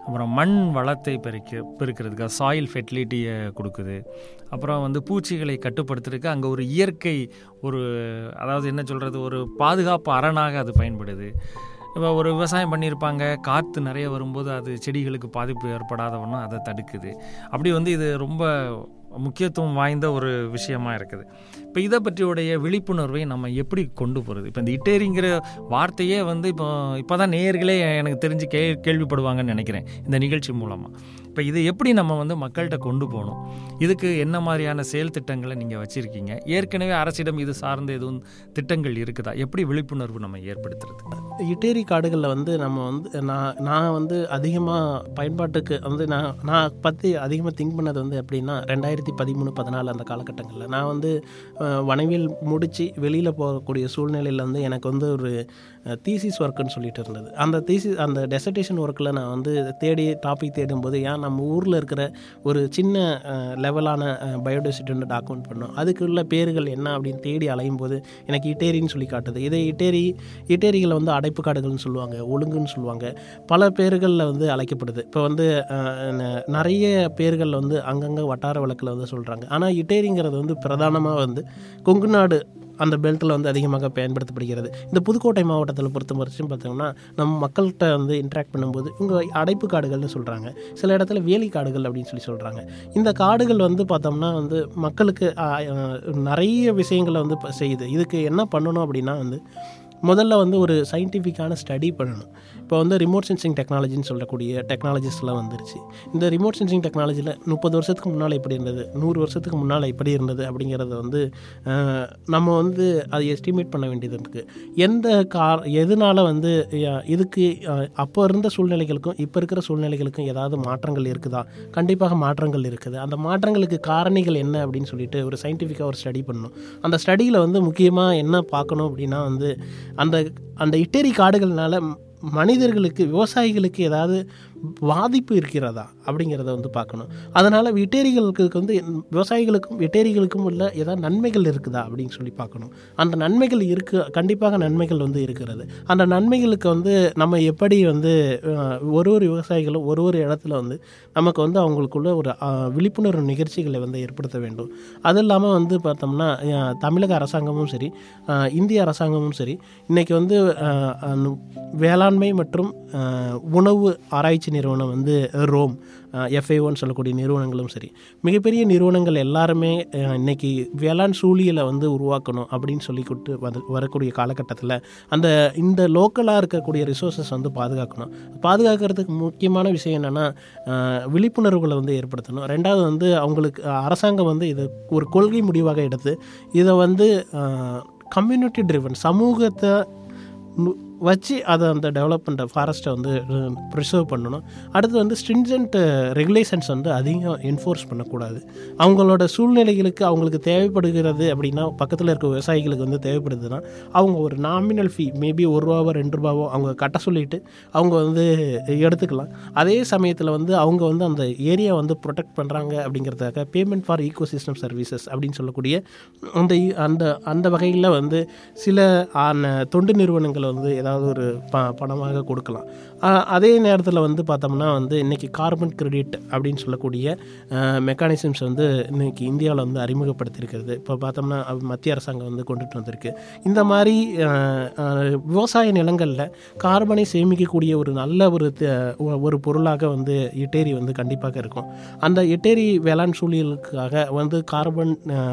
[SPEAKER 2] அப்புறம் மண் வளத்தை பெருக்க பெருக்கிறதுக்கு சாயில் ஃபெர்டிலிட்டியை கொடுக்குது அப்புறம் வந்து பூச்சிகளை கட்டுப்படுத்துறதுக்கு அங்கே ஒரு இயற்கை ஒரு அதாவது என்ன சொல்கிறது ஒரு பாதுகாப்பு அரணாக அது பயன்படுது இப்போ ஒரு விவசாயம் பண்ணியிருப்பாங்க காற்று நிறைய வரும்போது அது செடிகளுக்கு பாதிப்பு ஏற்படாதவனும் அதை தடுக்குது அப்படி வந்து இது ரொம்ப முக்கியத்துவம் வாய்ந்த ஒரு விஷயமா இருக்குது இப்போ இதை பற்றியுடைய விழிப்புணர்வை நம்ம எப்படி கொண்டு போகிறது இப்போ இந்த இட்டேரிங்கிற வார்த்தையே வந்து இப்போ இப்போ தான் நேயர்களே எனக்கு தெரிஞ்சு கே கேள்விப்படுவாங்கன்னு நினைக்கிறேன் இந்த நிகழ்ச்சி மூலமாக இப்போ இதை எப்படி நம்ம வந்து மக்கள்கிட்ட கொண்டு போகணும் இதுக்கு என்ன மாதிரியான செயல் திட்டங்களை நீங்கள் வச்சுருக்கீங்க ஏற்கனவே அரசிடம் இது சார்ந்த எதுவும் திட்டங்கள் இருக்குதா எப்படி விழிப்புணர்வு நம்ம ஏற்படுத்துறது
[SPEAKER 3] இட்டேரி காடுகளில் வந்து நம்ம வந்து நான் நான் வந்து அதிகமாக பயன்பாட்டுக்கு வந்து நான் நான் பற்றி அதிகமாக திங்க் பண்ணது வந்து எப்படின்னா ரெண்டாயிரத்தி பதிமூணு பதினாலு அந்த காலகட்டங்களில் நான் வந்து அஹ், வனவியல் முடித்து வெளியில் போகக்கூடிய சூழ்நிலையில் வந்து எனக்கு வந்து ஒரு தீசிஸ் ஒர்க்குன்னு சொல்லிட்டு இருந்தது அந்த தீசி அந்த டெசர்டேஷன் ஒர்க்கில் நான் வந்து தேடி டாபிக் தேடும்போது ஏன் நம்ம ஊரில் இருக்கிற ஒரு சின்ன அஹ், லெவலான பயோடைசிட்டி ஒன்று டாக்குமெண்ட் பண்ணோம் அதுக்குள்ள பேர்கள் என்ன அப்படின்னு தேடி அலையும் போது எனக்கு இட்டேரின்னு சொல்லி காட்டுது இதே இட்டேரி இட்டேரிகளை வந்து அடைப்பு காடுகள்னு சொல்லுவாங்க ஒழுங்குன்னு சொல்லுவாங்க பல பேர்களில் வந்து அழைக்கப்படுது இப்போ வந்து அஹ், ந- நிறைய பேர்களில் வந்து அங்கங்கே வட்டார வழக்கில் வந்து சொல்கிறாங்க ஆனால் இட்டேரிங்கிறது வந்து பிரதானமாக வந்து கொங்கு நாடு அந்த பெல்ட்டில் வந்து அதிகமாக பயன்படுத்தப்படுகிறது இந்த புதுக்கோட்டை மாவட்டத்தில் பொறுத்த வரைக்கும் பார்த்தோம்னா நம்ம மக்கள்கிட்ட வந்து இன்ட்ராக்ட் பண்ணும்போது இவங்க அடைப்பு காடுகள்னு சொல்கிறாங்க சில இடத்துல வேலி காடுகள் அப்படின்னு சொல்லி சொல்கிறாங்க இந்த காடுகள் வந்து பார்த்தோம்னா வந்து மக்களுக்கு ஆ, ஆ, நிறைய விஷயங்களை வந்து இப்ப செய்யுது இதுக்கு என்ன பண்ணணும் அப்படின்னா வந்து முதல்ல வந்து ஒரு சயின்டிஃபிக்கான ஸ்டடி பண்ணணும் இப்போ வந்து ரிமோட் சென்சிங் டெக்னாலஜின்னு சொல்லக்கூடிய டெக்னாலஜிஸ்லாம் வந்துருச்சு இந்த ரிமோட் சென்சிங் டெக்னாலஜியில் முப்பது வருஷத்துக்கு முன்னால் எப்படி இருந்தது நூறு வருஷத்துக்கு முன்னால் எப்படி இருந்தது அப்படிங்கிறத வந்து அஹ், நம்ம வந்து அதை எஸ்டிமேட் பண்ண வேண்டியது இருக்குது எந்த கார் எதனால் வந்து அஹ், இதுக்கு அஹ், அப்போ இருந்த சூழ்நிலைகளுக்கும் இப்போ இருக்கிற சூழ்நிலைகளுக்கும் ஏதாவது மாற்றங்கள் இருக்குதா கண்டிப்பாக மாற்றங்கள் இருக்குது அந்த மாற்றங்களுக்கு காரணிகள் என்ன அப்படின்னு சொல்லிட்டு ஒரு சயின்டிஃபிக்காக ஒரு ஸ்டடி பண்ணணும் அந்த ஸ்டடியில் வந்து முக்கியமாக என்ன பார்க்கணும் அப்படின்னா வந்து அந்த அந்த இட்டேரி காடுகள்னால மனிதர்களுக்கு விவசாயிகளுக்கு ஏதாவது பாதிப்பு இருக்கிறதா அப்படிங்கிறத வந்து பார்க்கணும் அதனால் இட்டேரிகளுக்கு வந்து விவசாயிகளுக்கும் இட்டேரிகளுக்கும் உள்ள ஏதாவது நன்மைகள் இருக்குதா அப்படின்னு சொல்லி பார்க்கணும் அந்த நன்மைகள் இருக்கு கண்டிப்பாக நன்மைகள் வந்து இருக்கிறது அந்த நன்மைகளுக்கு வந்து நம்ம எப்படி வந்து அஹ், ஒரு ஒரு விவசாயிகளும் ஒரு ஒரு இடத்துல வந்து நமக்கு வந்து அவங்களுக்குள்ள ஒரு அஹ், விழிப்புணர்வு நிகழ்ச்சிகளை வந்து ஏற்படுத்த வேண்டும் அது இல்லாமல் வந்து பார்த்தோம்னா அஹ், தமிழக அரசாங்கமும் சரி அஹ், இந்திய அரசாங்கமும் சரி இன்னைக்கு வந்து அஹ், அஹ், வேளாண்மை மற்றும் அஹ், உணவு ஆராய்ச்சி நிறுவனம் வந்து ரோம் எஃப்ஐஓன்னு சொல்லக்கூடிய நிறுவனங்களும் சரி மிகப்பெரிய நிறுவனங்கள் எல்லாருமே அஹ், இன்னைக்கு வேளாண் சூழியலை வந்து உருவாக்கணும் அப்படின்னு சொல்லி கொடுத்து வந்து வரக்கூடிய காலகட்டத்தில் அந்த இந்த லோக்கலாக இருக்கக்கூடிய ரிசோர்ஸஸ் வந்து பாதுகாக்கணும் பாதுகாக்கிறதுக்கு முக்கியமான விஷயம் என்னென்னா விழிப்புணர்வுகளை வந்து ஏற்படுத்தணும் ரெண்டாவது வந்து அவங்களுக்கு அஹ், அரசாங்கம் வந்து இது ஒரு கொள்கை முடிவாக எடுத்து இதை வந்து கம்யூனிட்டி ட்ரிவன் சமூகத்தை நு- வச்சு அதை அந்த டெவலப் பண்ணுற ஃபாரஸ்ட்டை வந்து ப்ரிசர்வ் பண்ணணும் அடுத்து வந்து ஸ்ட்ரிஞ்சன்ட் ரெகுலேஷன்ஸ் வந்து அதிகம் என்ஃபோர்ஸ் பண்ணக்கூடாது அவங்களோட சூழ்நிலைகளுக்கு அவங்களுக்கு தேவைப்படுகிறது அப்படின்னா பக்கத்தில் இருக்க விவசாயிகளுக்கு வந்து தேவைப்படுதுன்னா அவங்க ஒரு நாமினல் ஃபீ மேபி ஒரு ரூபாவோ ரெண்டு ரூபாவோ அவங்க கட்ட சொல்லிட்டு அவங்க வந்து எடுத்துக்கலாம் அதே சமயத்தில் வந்து அவங்க வந்து அந்த ஏரியா வந்து ப்ரொடெக்ட் பண்ணுறாங்க அப்படிங்கிறதுக்காக பேமெண்ட் ஃபார் ஈகோசிஸ்டம் சர்வீசஸ் அப்படின்னு சொல்லக்கூடிய அந்த இ- அந்த அந்த வகையில் வந்து சில ஆன தொண்டு நிறுவனங்கள் வந்து ஏதாவது ஒரு ப பணமாக கொடுக்கலாம் ஆஹ் அதே நேரத்தில் வந்து பார்த்தோம்னா வந்து இன்றைக்கி கார்பன் கிரெடிட் அப்படின்னு சொல்லக்கூடிய மெக்கானிசம்ஸ் வந்து இன்னைக்கு இந்தியாவில் வந்து அறிமுகப்படுத்தியிருக்கிறது இப்போ பார்த்தோம்னா அது மத்திய அரசாங்கம் வந்து கொண்டுட்டு வந்திருக்கு இந்த மாதிரி ஆஹ், ஆஹ், விவசாய நிலங்களில் கார்பனை சேமிக்கக்கூடிய ஒரு நல்ல ஒரு த- ஒ- ஒரு பொருளாக வந்து இட்டேரி வந்து கண்டிப்பாக இருக்கும் அந்த இட்டேரி வேளாண் சூழலுக்காக வந்து கார்பன்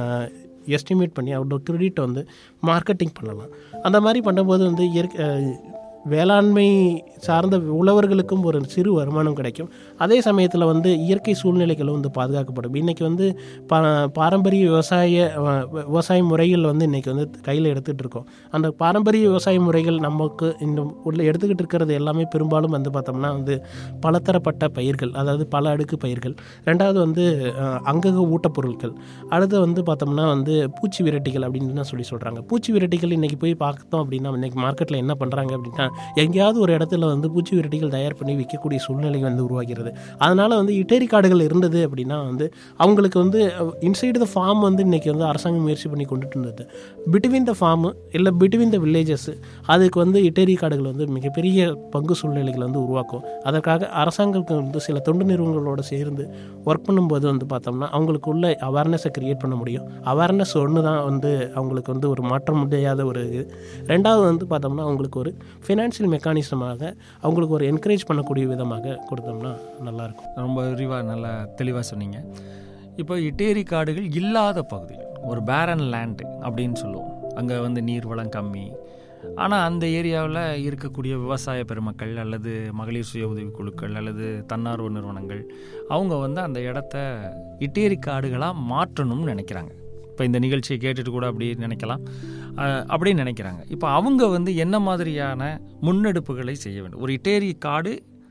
[SPEAKER 3] எஸ்டிமேட் பண்ணி அவரோட கிரெடிட்டை வந்து மார்க்கெட்டிங் பண்ணலாம் அந்த மாதிரி பண்ணும்போது வந்து இயற்கை அஹ், வேளாண்மை சார்ந்த உழவர்களுக்கும் ஒரு சிறு வருமானம் கிடைக்கும் அதே சமயத்தில் வந்து இயற்கை சூழ்நிலைகளும் வந்து பாதுகாக்கப்படும் இன்றைக்கி வந்து பா பாரம்பரிய விவசாய அஹ், விவசாய முறைகள் வந்து இன்றைக்கி வந்து கையில் எடுத்துகிட்டு இருக்கோம் அந்த பாரம்பரிய விவசாய முறைகள் நமக்கு இந்த உள்ள எடுத்துக்கிட்டு இருக்கிறது எல்லாமே பெரும்பாலும் வந்து பார்த்தோம்னா வந்து பலதரப்பட்ட பயிர்கள் அதாவது பல அடுக்கு பயிர்கள் ரெண்டாவது வந்து அஹ், அங்கக ஊட்டப்பொருட்கள் அடுத்து வந்து பார்த்தோம்னா வந்து பூச்சி விரட்டிகள் அப்படின்னு தான் சொல்லி சொல்கிறாங்க பூச்சி விரட்டிகள் இன்றைக்கி போய் பார்த்தோம் அப்படின்னா இன்றைக்கி மார்க்கெட்டில் என்ன பண்ணுறாங்க அப்படின்னா எங்கேயாவது ஒரு இடத்துல வந்து பூச்சி விரட்டிகள் தயார் பண்ணி விற்கக்கூடிய சூழ்நிலை வந்து உருவாகிறது அதனால் வந்து இட்டேரி காடுகள் இருந்தது அப்படின்னா வந்து அவங்களுக்கு வந்து இன்சைடு த ஃபார்ம் வந்து இன்றைக்கி வந்து அரசாங்கம் முயற்சி பண்ணி கொண்டுட்டு இருந்தது பிட்வீன் த ஃபார்மு இல்லை பிட்வீன் த வில்லேஜஸ் அதுக்கு வந்து இட்டேரி காடுகள் வந்து மிகப்பெரிய பங்கு சூழ்நிலைகள் வந்து உருவாக்கும் அதற்காக அரசாங்கத்துக்கு வந்து சில தொண்டு நிறுவனங்களோட சேர்ந்து ஒர்க் பண்ணும்போது வந்து பார்த்தோம்னா அவங்களுக்கு உள்ள அவேர்னஸை க்ரியேட் பண்ண முடியும் அவேர்னஸ் ஒன்று தான் வந்து அவங்களுக்கு வந்து ஒரு மாற்ற முடியாத ஒரு இது ரெண்டாவது வந்து பார்த்தோம்னா அவங்களுக்கு ஒரு ஃபினான்ஷியல் மெக்கானிசமாக அவங்களுக்கு ஒரு என்கரேஜ் பண்ணக்கூடிய விதமாக கொடுத்தோம்னா நல்லாயிருக்கும்
[SPEAKER 2] ரொம்ப விரிவாக நல்லா தெளிவாக சொன்னீங்க இப்போ இட்டேரி காடுகள் இல்லாத பகுதி ஒரு பேரன் லேண்டு அப்படின்னு சொல்லுவோம் அங்கே வந்து நீர் வளம் கம்மி ஆனால் அந்த ஏரியாவில் இருக்கக்கூடிய விவசாய பெருமக்கள் அல்லது மகளிர் சுய உதவி குழுக்கள் அல்லது தன்னார்வ நிறுவனங்கள் அவங்க வந்து அந்த இடத்த இட்டேரி காடுகளாக மாற்றணும்னு நினைக்கிறாங்க இப்போ இந்த நிகழ்ச்சியை கேட்டுட்டு கூட அப்படி நினைக்கலாம் அஹ், அப்படின்னு நினைக்கிறாங்க இப்போ அவங்க வந்து என்ன மாதிரியான முன்னெடுப்புகளை செய்ய வேண்டும் ஒரு இட்டேரி காடு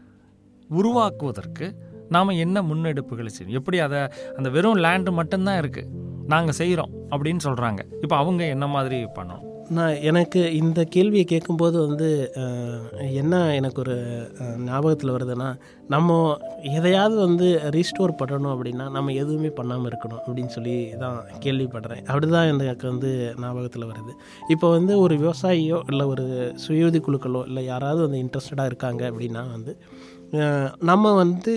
[SPEAKER 2] உருவாக்குவதற்கு நாம் என்ன முன்னெடுப்புகளை செய்யணும் எப்படி அதை அந்த வெறும் லேண்டு மட்டும்தான் இருக்குது நாங்கள் செய்கிறோம் அப்படின்னு சொல்கிறாங்க இப்போ அவங்க என்ன மாதிரி பண்ணணும்
[SPEAKER 3] நான் எனக்கு இந்த கேள்வியை கேட்கும்போது வந்து அஹ், என்ன எனக்கு ஒரு ஞாபகத்தில் வருதுன்னா நம்ம எதையாவது வந்து ரீஸ்டோர் பண்ணணும் அப்படின்னா நம்ம எதுவுமே பண்ணாமல் இருக்கணும் அப்படின்னு சொல்லி தான் கேள்விப்படுறேன் அப்படி தான் எனக்கு வந்து ஞாபகத்தில் வருது இப்போ வந்து ஒரு விவசாயியோ இல்லை ஒரு சுயோதி குழுக்களோ இல்லை யாராவது வந்து இன்ட்ரெஸ்டடாக இருக்காங்க அப்படின்னா வந்து அஹ், நம்ம வந்து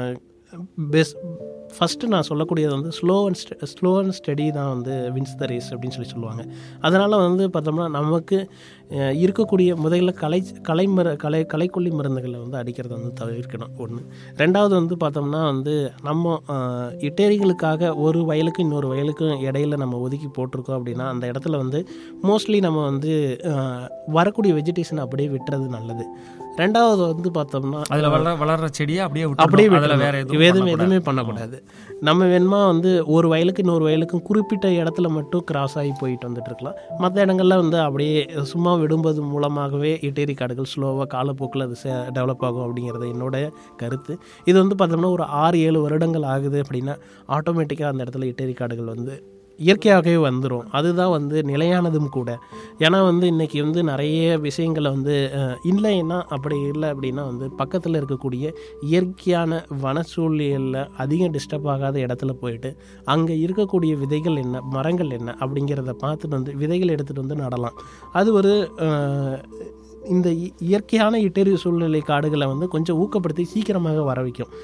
[SPEAKER 3] பெஸ்ட் ஃபஸ்ட்டு நான் சொல்லக்கூடியது வந்து slow and slow and steady தான் வந்து வின்ஸ் த ரேஸ் அப்படின்னு சொல்லி சொல்லுவாங்க அதனால் வந்து பார்த்தோம்னா நமக்கு அஹ், இருக்கக்கூடிய முதல்ல கலை கலை மர கலை கலைக்கொல்லி மருந்துகளை வந்து அடிக்கிறத வந்து தவிர்க்கணும் ஒன்று ரெண்டாவது வந்து பார்த்தோம்னா வந்து நம்ம அஹ், இட்டேரிகளுக்காக ஒரு வயலுக்கும் இன்னொரு வயலுக்கும் இடையில நம்ம ஒதுக்கி போட்டிருக்கோம் அப்படின்னா அந்த இடத்துல வந்து மோஸ்ட்லி நம்ம வந்து அஹ், வரக்கூடிய வெஜிடேஷன் அப்படியே விட்டுறது நல்லது ரெண்டாவது வந்து பார்த்தோம்னா
[SPEAKER 2] அதில் வளர வளர்ற செடியை அப்படியே
[SPEAKER 3] அப்படியே
[SPEAKER 2] விட்டுறணும். அதுல வேற
[SPEAKER 3] விட்டுறணும்.
[SPEAKER 2] எதுவும்
[SPEAKER 3] எதுவுமே எதுவுமே பண்ணக்கூடாது நம்ம வேணுமா வந்து ஒரு வயலுக்கு இன்னொரு வயலுக்கும் குறிப்பிட்ட இடத்துல மட்டும் கிராஸ் ஆகி போயிட்டு வந்துட்டு இருக்கலாம் மற்ற இடங்கள்ல வந்து அப்படியே சும்மா விடும்போது மூலமாகவே இட்டேரி காடுகள் ஸ்லோவாக காலப்போக்கில் அது டெவலப் ஆகும் அப்படிங்கிறது என்னோட கருத்து இது வந்து பார்த்தோம்னா ஒரு ஆறு ஏழு வருடங்கள் ஆகுது அப்படின்னா ஆட்டோமேட்டிக்காக அந்த இடத்துல இட்டேரி காடுகள் வந்து இயற்கையாகவே வந்துடும் அதுதான் வந்து நிலையானதும் கூட ஏன்னா வந்து இன்றைக்கி வந்து நிறைய விஷயங்களை வந்து அஹ், இல்லைன்னா அப்படி இல்லை அப்படின்னா வந்து பக்கத்தில் இருக்கக்கூடிய இயற்கையான வன சூழ்நிலையில் அதிகம் டிஸ்டர்ப் ஆகாத இடத்துல போயிட்டு அங்கே இருக்கக்கூடிய விதைகள் என்ன மரங்கள் என்ன அப்படிங்கிறத பார்த்துட்டு வந்து விதைகள் எடுத்துகிட்டு வந்து நடலாம் அது ஒரு அஹ், இந்த இ- இயற்கையான இட்டெரி சூழ்நிலை காடுகளை வந்து கொஞ்சம் ஊக்கப்படுத்தி சீக்கிரமாக வர வைக்கும்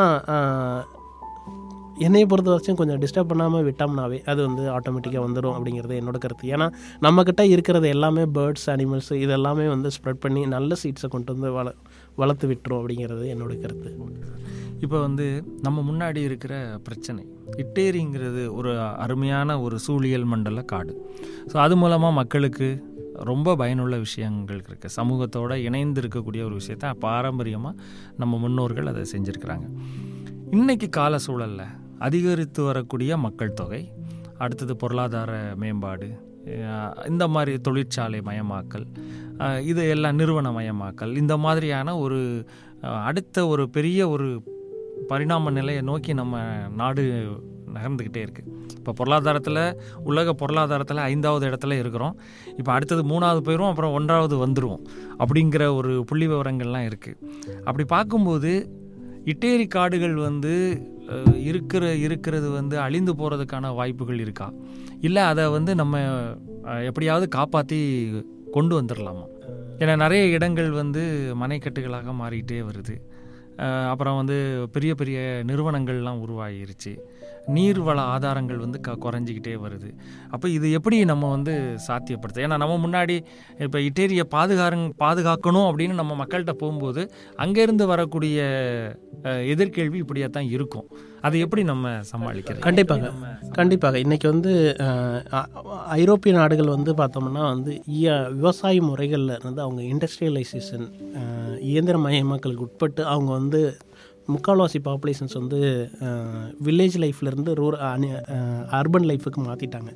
[SPEAKER 3] ஆனால் என்னையை பொறுத்த வரைக்கும் கொஞ்சம் டிஸ்டர்ப் பண்ணாமல் விட்டோம்னாவே அது வந்து ஆட்டோமேட்டிக்காக வந்துடும் அப்படிங்கிறது என்னோட கருத்து ஏன்னா நம்மக்கிட்ட இருக்கிறது எல்லாமே பேர்ட்ஸ் அனிமல்ஸ் இதெல்லாமே வந்து ஸ்ப்ரெட் பண்ணி நல்ல சீட்ஸை கொண்டு வந்து வள வளர்த்து விட்டுரும் அப்படிங்கிறது என்னோட கருத்து
[SPEAKER 2] இப்போ வந்து நம்ம முன்னாடி இருக்கிற பிரச்சனை இட்டேரிங்கிறது ஒரு அருமையான ஒரு சூழியல் மண்டல காடு ஸோ அது மூலமாக மக்களுக்கு ரொம்ப பயனுள்ள விஷயங்கள் இருக்குது சமூகத்தோட இணைந்து இருக்கக்கூடிய ஒரு விஷயத்த பாரம்பரியமாக நம்ம முன்னோர்கள் அதை செஞ்சுருக்கிறாங்க இன்னைக்கு கால சூழலில் அதிகரித்து வரக்கூடிய மக்கள் தொகை அடுத்தது பொருளாதார மேம்பாடு அஹ் இந்த மாதிரி தொழிற்சாலை மயமாக்கல் அஹ் இது எல்லாம் நிறுவன மயமாக்கல் இந்த மாதிரியான ஒரு அஹ் அடுத்த ஒரு பெரிய ஒரு பரிணாம நிலையை நோக்கி நம்ம நாடு நகர்ந்துக்கிட்டே இருக்குது இப்போ பொருளாதாரத்தில் உலக பொருளாதாரத்தில் ஐந்தாவது இடத்துல இருக்கிறோம் இப்போ அடுத்தது மூணாவது போயிடும் அப்புறம் ஒன்றாவது வந்துடுவோம் அப்படிங்கிற ஒரு புள்ளி விவரங்கள்லாம் இருக்குது அப்படி பார்க்கும்போது இட்டேரி காடுகள் வந்து அஹ், இருக்கிற இருக்கிறது வந்து அழிந்து போகிறதுக்கான வாய்ப்புகள் இருக்கா இல்லை அதை வந்து நம்ம அஹ், எப்படியாவது காப்பாற்றி கொண்டு வந்துடலாமா ஏன்னா நிறைய இடங்கள் வந்து மனைக்கட்டுகளாக மாறிக்கிட்டே வருது அஹ், அப்புறம் வந்து பெரிய பெரிய நிறுவனங்கள்லாம் உருவாகிருச்சு நீர்வள ஆதாரங்கள் வந்து க குறைஞ்சிக்கிட்டே வருது அப்போ இது எப்படி நம்ம வந்து சாத்தியப்படுத்த ஏன்னா நம்ம முன்னாடி இப்போ இட்டேரியை பாதுகாருங் பாதுகாக்கணும் அப்படின்னு நம்ம மக்கள்கிட்ட போகும்போது அங்கேருந்து வரக்கூடிய அஹ், எதிர்கேள்வி இப்படியே தான் இருக்கும் அதை எப்படி நம்ம சமாளிக்கிறது
[SPEAKER 3] கண்டிப்பாக கண்டிப்பாக இன்றைக்கி வந்து அஹ், அ- ஐரோப்பிய நாடுகள் வந்து பார்த்தோம்னா வந்து இய- விவசாய முறைகளில் இருந்து அவங்க இண்டஸ்ட்ரியலைசேஷன் இயந்திரமயமாக்கலுக்கு உட்பட்டு அவங்க வந்து முக்கால்வாசி பாப்புலேஷன்ஸ் வந்து வில்லேஜ் லைஃப்லேருந்து ரூர் அர்பன் லைஃபுக்கு மாற்றிட்டாங்க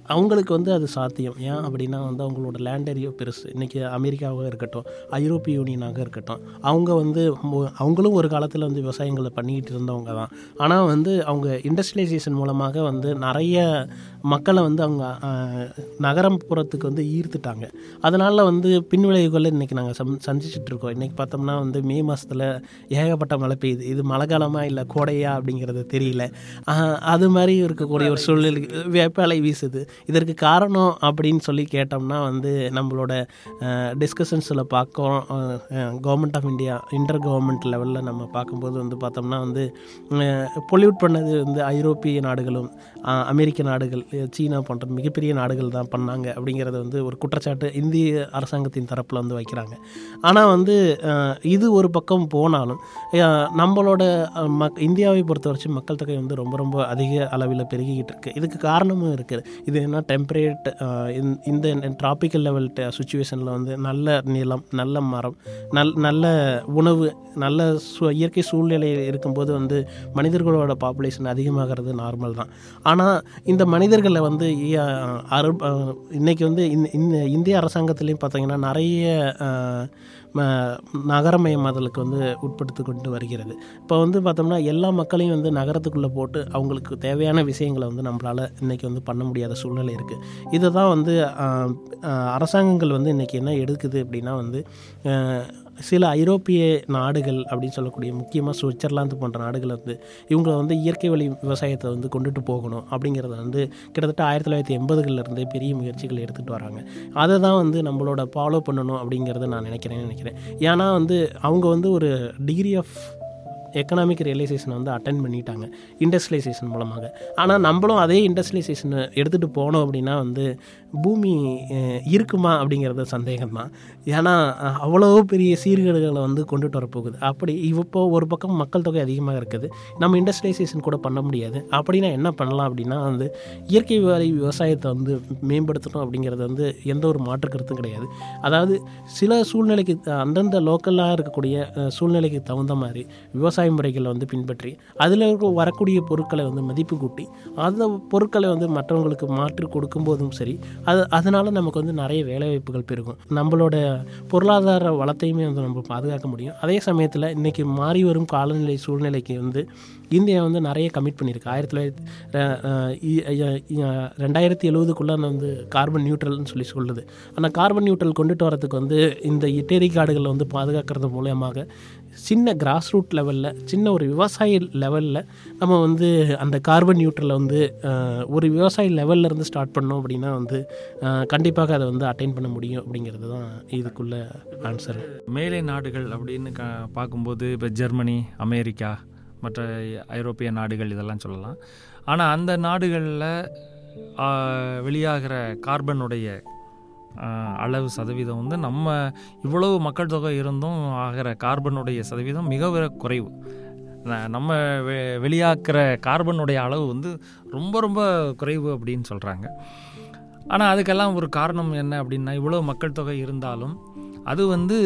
[SPEAKER 3] அவங்களுக்கு வந்து அது சாத்தியம் ஏன் அப்படின்னா வந்து அவங்களோட லேண்ட் ஏரியா பெருசு இன்றைக்கி அமெரிக்காவாக இருக்கட்டும் ஐரோப்பிய யூனியனாக இருக்கட்டும் அவங்க வந்து மு- அவங்களும் ஒரு காலத்தில் வந்து விவசாயங்களை பண்ணிக்கிட்டு இருந்தவங்க தான் ஆனால் வந்து அவங்க இண்டஸ்ட்ரியலைசேஷன் மூலமாக வந்து நிறைய மக்களை வந்து அவங்க ஆஹ், நகரப்புறத்துக்கு வந்து ஈர்த்துட்டாங்க அதனால் வந்து பின்விளைவுகளை இன்றைக்கி நாங்கள் சம் சந்திச்சுட்டு இருக்கோம் இன்றைக்கி பார்த்தோம்னா வந்து மே மாதத்தில் ஏகப்பட்ட மழை பெய்யுது இது மழை காலமா இல்லை கோடையா அப்படிங்கிறது தெரியல ஆஹ், அது மாதிரி இருக்கக்கூடிய ஒரு சூழ்நிலை வேப்பாலை வீசுது இதற்கு காரணம் அப்படின்னு சொல்லி கேட்டோம்னா வந்து நம்மளோட டிஸ்கஷன்ஸில் பார்க்கோம் government of India inter government லெவலில் நம்ம பார்க்கும்போது வந்து பார்த்தோம்னா வந்து பொல்யூட் பண்ணது வந்து ஐரோப்பிய நாடுகளும் ஆஹ், அமெரிக்க நாடுகள் அஹ், சீனா போன்ற மிகப்பெரிய நாடுகள் தான் பண்ணாங்க அப்படிங்கிறது வந்து ஒரு குற்றச்சாட்டு இந்திய அரசாங்கத்தின் தரப்பில் வந்து வைக்கிறாங்க ஆனால் வந்து அஹ், இது ஒரு பக்கம் போனாலும் அஹ், நம்மளோட அஹ், மக் இந்தியாவை பொறுத்த வரைக்கும் மக்கள் தொகை வந்து ரொம்ப ரொம்ப அதிக அளவில் பெருகிக்கிட்டு இருக்கு இதுக்கு காரணமும் இருக்குது இது என்ன டெம்பரேட் இந்த டிராபிக்கல் லெவல் சுச்சுவேஷனில் வந்து நல்ல நிலம் நல்ல மரம் நல் நல்ல உணவு நல்ல சு இயற்கை சூழ்நிலை இருக்கும்போது வந்து மனிதர்களோட பாப்புலேஷன் அதிகமாகிறது நார்மல் தான் ஆனால் இந்த மனிதர்களை வந்து இ- அரு அஹ், இன்னைக்கு வந்து இந்த- இந்த இந்திய அரசாங்கத்திலையும் பார்த்தீங்கன்னா நிறைய அஹ், ம- நகரமயமாதலுக்கு வந்து உட்படுத்தி கொண்டு வருகிறது இப்போ வந்து பார்த்தோம்னா எல்லா மக்களையும் வந்து நகரத்துக்குள்ளே போட்டு அவங்களுக்கு தேவையான விஷயங்களை வந்து நம்மளால் இன்றைக்கி வந்து பண்ண முடியாத சூழ்நிலை இருக்குது இதை தான் வந்து ஆஹ், ஆஹ், அரசாங்கங்கள் வந்து இன்றைக்கி என்ன எடுக்குது அப்படின்னா வந்து ஆஹ், சில ஐரோப்பிய நாடுகள் அப்படின்னு சொல்லக்கூடிய முக்கியமாக சுவிட்சர்லாந்து போன்ற நாடுகள் வந்து இவங்க வந்து இயற்கை வழி விவசாயத்தை வந்து கொண்டுட்டு போகணும் அப்படிங்கிறத வந்து கிட்டத்தட்ட ஆயிரத்தி தொள்ளாயிரத்தி எண்பதுகளிலிருந்தே பெரிய முயற்சிகள் எடுத்துகிட்டு வராங்க அதை தான் வந்து நம்மளோட ஃபாலோ பண்ணணும் அப்படிங்கிறத நான் நினைக்கிறேன் நினைக்கிறேன் ஏன்னா வந்து அவங்க வந்து ஒரு டிகிரி ஆஃப் எக்கனாமிக் ரியலைசேஷனை வந்து அட்டன் பண்ணிட்டாங்க இண்டஸ்ட்ரியலைசேஷன் மூலமாக ஆனால் நம்மளும் அதே இண்டஸ்ட்ரியலைசேஷனை எடுத்துகிட்டு போனோம் அப்படின்னா வந்து பூமி அஹ், இருக்குமா அப்படிங்கிறது சந்தேகம் தான் ஏன்னா அஹ், அவ்வளோ பெரிய சீர்கேடுகளை வந்து கொண்டுட்டு வரப்போகுது அப்படி இப்போ ஒரு பக்கம் மக்கள் தொகை அதிகமாக இருக்குது நம்ம இண்டஸ்ட்ரியலைசேஷன் கூட பண்ண முடியாது அப்படின்னா என்ன பண்ணலாம் அப்படின்னா வந்து இயற்கை வழி விவசாயத்தை வந்து மேம்படுத்தணும் அப்படிங்கிறது வந்து எந்த ஒரு மாற்று கருத்தும் கிடையாது அதாவது சில சூழ்நிலைக்கு அஹ், அந்தந்த லோக்கலாக இருக்கக்கூடிய அஹ், சூழ்நிலைக்கு தகுந்த மாதிரி விவசாய முறைகளை வந்து பின்பற்றி அதில் வரக்கூடிய பொருட்களை வந்து மதிப்பு கூட்டி அந்த பொருட்களை வந்து மற்றவங்களுக்கு மாற்றி கொடுக்கும்போதும் சரி அது அதனால நமக்கு வந்து நிறைய வேலைவாய்ப்புகள் பெருகும் நம்மளோட பொருளாதார வளத்தையுமே வந்து நம்ம பாதுகாக்க முடியும் அதே சமயத்தில் இன்றைக்கி மாறி வரும் காலநிலை சூழ்நிலைக்கு வந்து இந்தியா வந்து நிறைய கமிட் பண்ணியிருக்கு ஆயிரத்தி தொள்ளாயிரத்தி அஹ், அஹ், இ- அஹ், இ- ரெண்டாயிரத்தி எழுபதுக்குள்ளே வந்து கார்பன் நியூட்ரல்னு சொல்லி சொல்லுது ஆனால் கார்பன் நியூட்ரல் கொண்டுட்டு வரதுக்கு வந்து இந்த இட்டேரி காடுகளை வந்து பாதுகாக்கிறது மூலயமாக சின்ன கிராஸ் ரூட் லெவலில் சின்ன ஒரு விவசாய லெவலில் நம்ம வந்து அந்த கார்பன் நியூட்ரலை வந்து அஹ், ஒரு விவசாய லெவல்ல இருந்து ஸ்டார்ட் பண்ணோம் அப்படின்னா வந்து அஹ், கண்டிப்பாக அதை வந்து அட்டைன் பண்ண முடியும் அப்படிங்கிறது தான் இதுக்குள்ள ஆன்சர்
[SPEAKER 2] மேலை நாடுகள் அப்படின்னு க பார்க்கும்போது இப்போ ஜெர்மனி அமெரிக்கா மற்ற ஐரோப்பிய நாடுகள் இதெல்லாம் சொல்லலாம் ஆனால் அந்த நாடுகளில் வெளியாகிற கார்பனுடைய ஆ, அளவு சதவீதம் வந்து நம்ம இவ்வளவு மக்கள் தொகை இருந்தும் ஆகிற கார்பனுடைய சதவீதம் மிக மிக குறைவு ந- நம்ம வெ வெளியாக்குற கார்பனுடைய அளவு வந்து ரொம்ப ரொம்ப குறைவு அப்படின்னு சொல்கிறாங்க ஆனால் அதுக்கெல்லாம் ஒரு காரணம் என்ன அப்படின்னா இவ்வளோ மக்கள் தொகை இருந்தாலும் அது வந்து